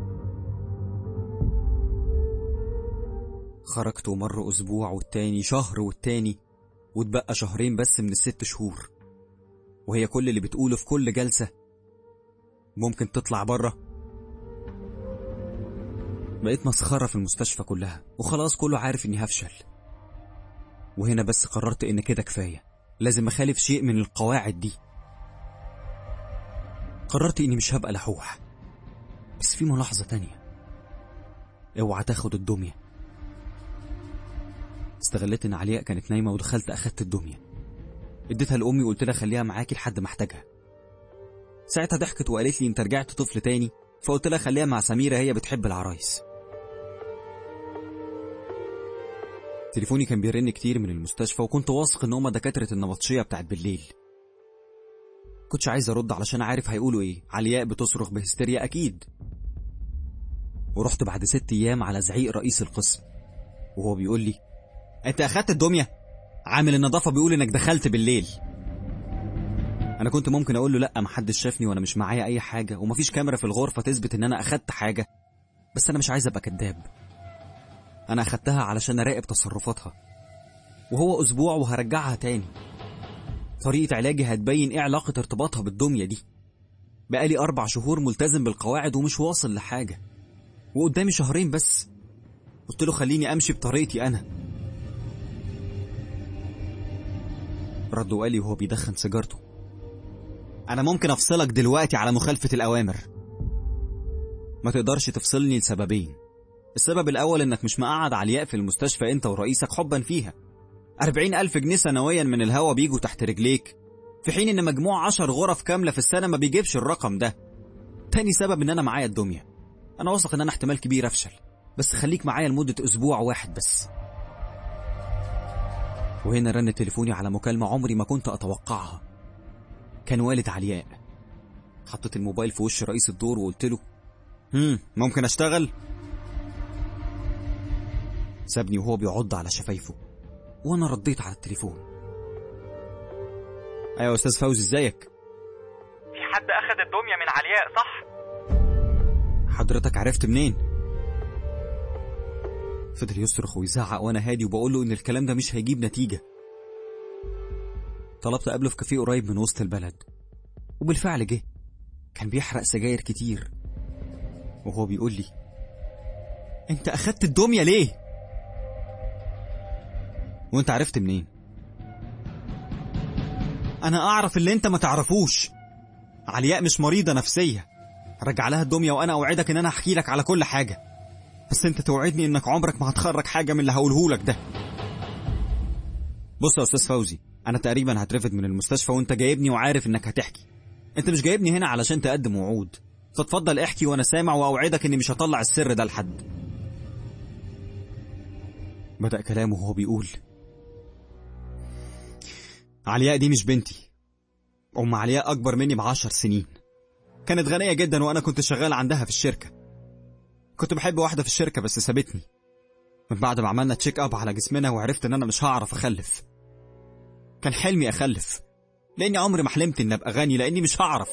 خرجت ومر أسبوع والتاني شهر والتاني واتبقى شهرين بس من الست شهور وهي كل اللي بتقوله في كل جلسة ممكن تطلع بره بقيت مسخرة في المستشفى كلها وخلاص كله عارف إني هفشل وهنا بس قررت إن كده كفاية لازم اخالف شيء من القواعد دي قررت اني مش هبقى لحوح بس في ملاحظة تانية اوعى تاخد الدمية استغلت ان علياء كانت نايمة ودخلت اخدت الدمية اديتها لامي وقلت لها خليها معاكي لحد ما احتاجها ساعتها ضحكت وقالت لي انت رجعت طفل تاني فقلت لها خليها مع سميرة هي بتحب العرايس تليفوني كان بيرن كتير من المستشفى وكنت واثق ان هما دكاترة النبطشية بتاعت بالليل كنتش عايز ارد علشان عارف هيقولوا ايه علياء بتصرخ بهستيريا اكيد ورحت بعد ست ايام على زعيق رئيس القسم وهو بيقول لي انت اخدت الدمية عامل النظافة بيقول انك دخلت بالليل انا كنت ممكن اقول له لا محدش شافني وانا مش معايا اي حاجة ومفيش كاميرا في الغرفة تثبت ان انا اخدت حاجة بس انا مش عايز ابقى كداب انا اخدتها علشان اراقب تصرفاتها وهو اسبوع وهرجعها تاني طريقة علاجي هتبين ايه علاقة ارتباطها بالدمية دي بقالي اربع شهور ملتزم بالقواعد ومش واصل لحاجة وقدامي شهرين بس قلت له خليني امشي بطريقتي انا رد وقال لي وهو بيدخن سيجارته انا ممكن افصلك دلوقتي على مخالفة الاوامر ما تقدرش تفصلني لسببين السبب الأول إنك مش مقعد علياء في المستشفى أنت ورئيسك حبا فيها أربعين ألف جنيه سنويا من الهوا بيجوا تحت رجليك في حين إن مجموع عشر غرف كاملة في السنة ما بيجيبش الرقم ده تاني سبب إن أنا معايا الدمية أنا واثق إن أنا احتمال كبير أفشل بس خليك معايا لمدة أسبوع واحد بس وهنا رن تليفوني على مكالمة عمري ما كنت أتوقعها كان والد علياء حطيت الموبايل في وش رئيس الدور وقلت له هم ممكن أشتغل؟ سابني وهو بيعض على شفايفه وانا رديت على التليفون ايوه يا استاذ فوزي ازيك في حد اخد الدمية من علياء صح حضرتك عرفت منين فضل يصرخ ويزعق وانا هادي وبقول له ان الكلام ده مش هيجيب نتيجه طلبت قبله في كافيه قريب من وسط البلد وبالفعل جه كان بيحرق سجاير كتير وهو بيقول لي انت اخدت الدميه ليه وانت عرفت منين انا اعرف اللي انت ما تعرفوش علياء مش مريضه نفسيه رجع لها الدميه وانا اوعدك ان انا احكي لك على كل حاجه بس انت توعدني انك عمرك ما هتخرج حاجه من اللي هقوله لك ده بص يا استاذ فوزي انا تقريبا هترفد من المستشفى وانت جايبني وعارف انك هتحكي انت مش جايبني هنا علشان تقدم وعود فاتفضل احكي وانا سامع واوعدك اني مش هطلع السر ده لحد بدأ كلامه وهو بيقول علياء دي مش بنتي أم علياء أكبر مني بعشر سنين كانت غنية جدا وأنا كنت شغال عندها في الشركة كنت بحب واحدة في الشركة بس سابتني من بعد ما عملنا تشيك اب على جسمنا وعرفت ان انا مش هعرف اخلف كان حلمي اخلف لاني عمري ما حلمت اني ابقى غني لاني مش هعرف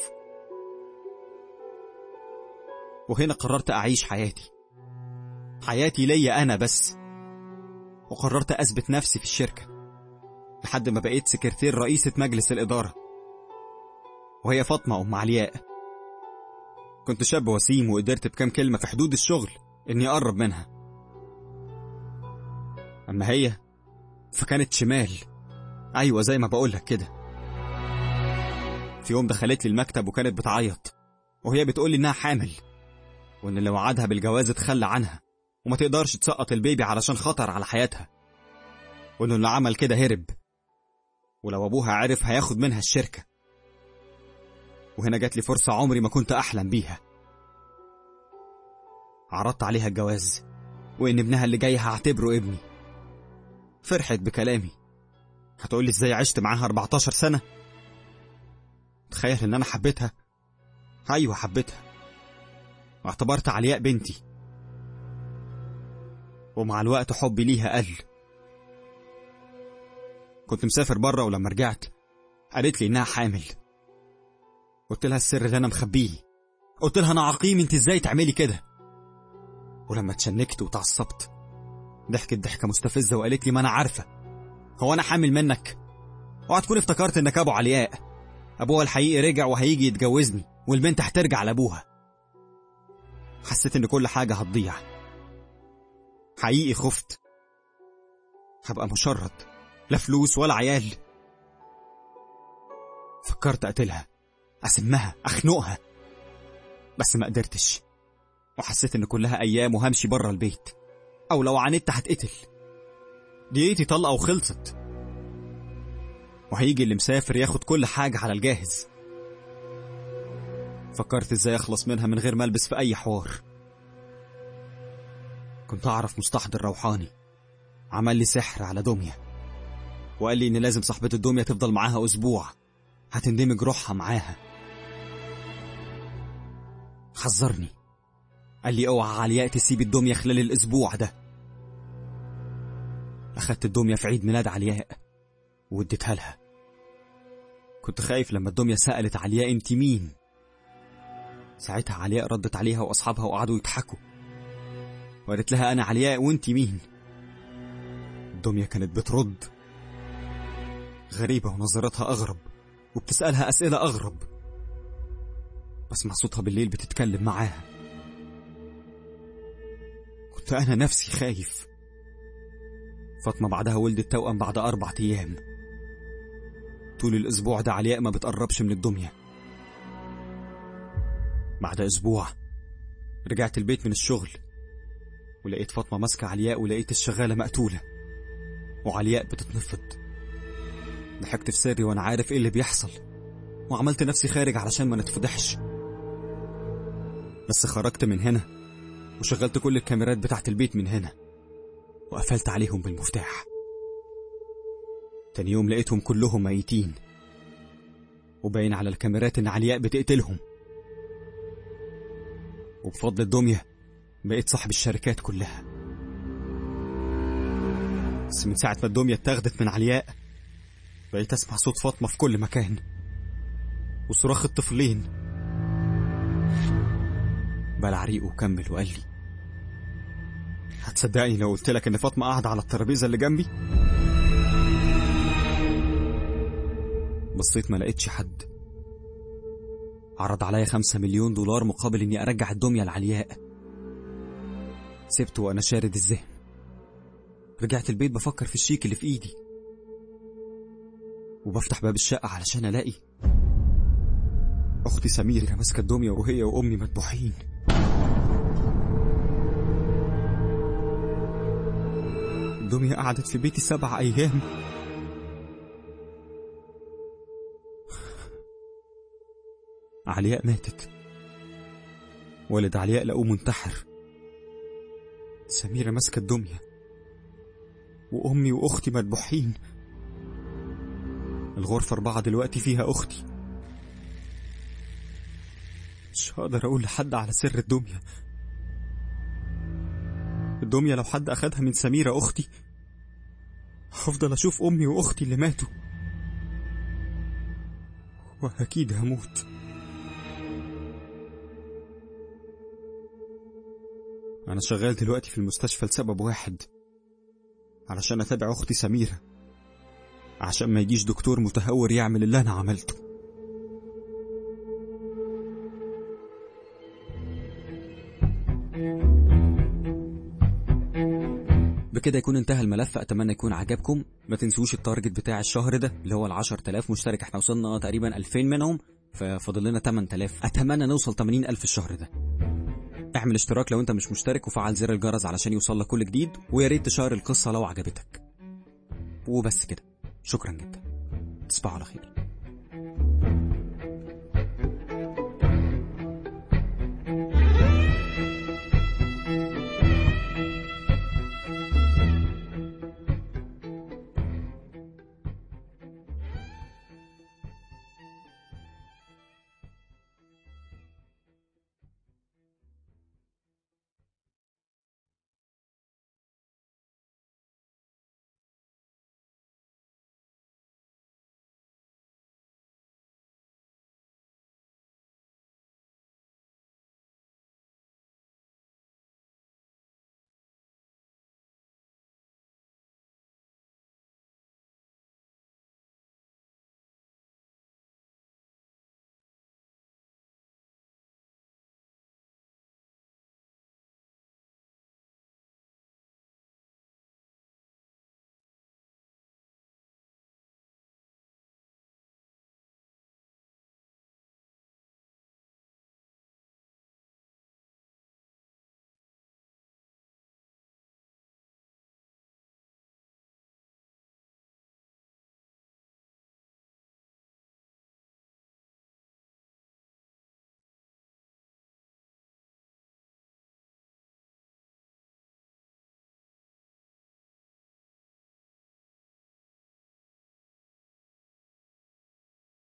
وهنا قررت اعيش حياتي حياتي ليا انا بس وقررت اثبت نفسي في الشركه لحد ما بقيت سكرتير رئيسة مجلس الإدارة وهي فاطمة أم علياء كنت شاب وسيم وقدرت بكام كلمة في حدود الشغل إني أقرب منها أما هي فكانت شمال أيوة زي ما بقولك كده في يوم دخلت لي المكتب وكانت بتعيط وهي بتقول لي إنها حامل وإن اللي وعدها بالجواز اتخلى عنها وما تقدرش تسقط البيبي علشان خطر على حياتها وإنه اللي عمل كده هرب ولو أبوها عرف هياخد منها الشركة وهنا جات لي فرصة عمري ما كنت أحلم بيها عرضت عليها الجواز وإن ابنها اللي جاي هعتبره ابني فرحت بكلامي هتقولي ازاي عشت معاها 14 سنة تخيل ان انا حبيتها ايوه حبيتها واعتبرت علياء بنتي ومع الوقت حبي ليها قل كنت مسافر بره ولما رجعت قالت لي انها حامل قلت لها السر اللي انا مخبيه قلت لها انا عقيم انت ازاي تعملي كده ولما اتشنكت وتعصبت ضحكت ضحكه مستفزه وقالت لي ما انا عارفه هو انا حامل منك اوعى تكون افتكرت انك ابو علياء ابوها الحقيقي رجع وهيجي يتجوزني والبنت هترجع لابوها حسيت ان كل حاجه هتضيع حقيقي خفت هبقى مشرد لا فلوس ولا عيال فكرت أقتلها أسمها أخنقها بس ما قدرتش وحسيت إن كلها أيام وهمشي بره البيت أو لو عاندت هتقتل دقيقتي طلقة وخلصت وهيجي اللي مسافر ياخد كل حاجة على الجاهز فكرت ازاي اخلص منها من غير ما البس في اي حوار كنت اعرف مستحضر روحاني عمل لي سحر على دمية وقال لي ان لازم صاحبة الدمية تفضل معاها اسبوع هتندمج روحها معاها حذرني قال لي اوعى علياء تسيب الدمية خلال الاسبوع ده اخدت الدمية في عيد ميلاد علياء واديتها لها كنت خايف لما الدمية سألت علياء انت مين ساعتها علياء ردت عليها واصحابها وقعدوا يضحكوا وقالت لها انا علياء وانت مين الدمية كانت بترد غريبة ونظرتها أغرب وبتسألها أسئلة أغرب بسمع صوتها بالليل بتتكلم معاها كنت أنا نفسي خايف فاطمة بعدها ولدت توأم بعد أربع أيام طول الأسبوع ده علياء ما بتقربش من الدمية بعد أسبوع رجعت البيت من الشغل ولقيت فاطمة ماسكة علياء ولقيت الشغالة مقتولة وعلياء بتتنفض ضحكت في سري وأنا عارف إيه اللي بيحصل وعملت نفسي خارج علشان ما نتفضحش بس خرجت من هنا وشغلت كل الكاميرات بتاعت البيت من هنا وقفلت عليهم بالمفتاح تاني يوم لقيتهم كلهم ميتين وباين على الكاميرات إن علياء بتقتلهم وبفضل الدمية بقيت صاحب الشركات كلها بس من ساعة ما الدمية اتاخدت من علياء بقيت أسمع صوت فاطمة في كل مكان وصراخ الطفلين بلع ريقه وكمل وقال لي هتصدقني لو قلت لك إن فاطمة قاعدة على الترابيزة اللي جنبي بصيت ما لقيتش حد عرض عليا خمسة مليون دولار مقابل إني أرجع الدمية لعلياء سبته وأنا شارد الذهن رجعت البيت بفكر في الشيك اللي في إيدي وبفتح باب الشقة علشان ألاقي أختي سميرة ماسكة الدمية وهي وأمي مذبوحين الدمية قعدت في بيتي سبع أيام علياء ماتت والد علياء لقوه منتحر سميرة ماسكة الدمية وأمي وأختي مذبوحين الغرفة أربعة دلوقتي فيها أختي مش هقدر أقول لحد على سر الدمية الدمية لو حد أخدها من سميرة أختي هفضل أشوف أمي وأختي اللي ماتوا وأكيد هموت أنا شغال دلوقتي في المستشفى لسبب واحد علشان أتابع أختي سميرة عشان ما يجيش دكتور متهور يعمل اللي أنا عملته بكده يكون انتهى الملف اتمنى يكون عجبكم ما تنسوش التارجت بتاع الشهر ده اللي هو ال 10000 مشترك احنا وصلنا تقريبا 2000 منهم ففاضل لنا 8000 اتمنى نوصل 80000 الشهر ده اعمل اشتراك لو انت مش مشترك وفعل زر الجرس علشان يوصل لك كل جديد ويا ريت تشير القصه لو عجبتك وبس كده شكرا جدا تصبحوا على خير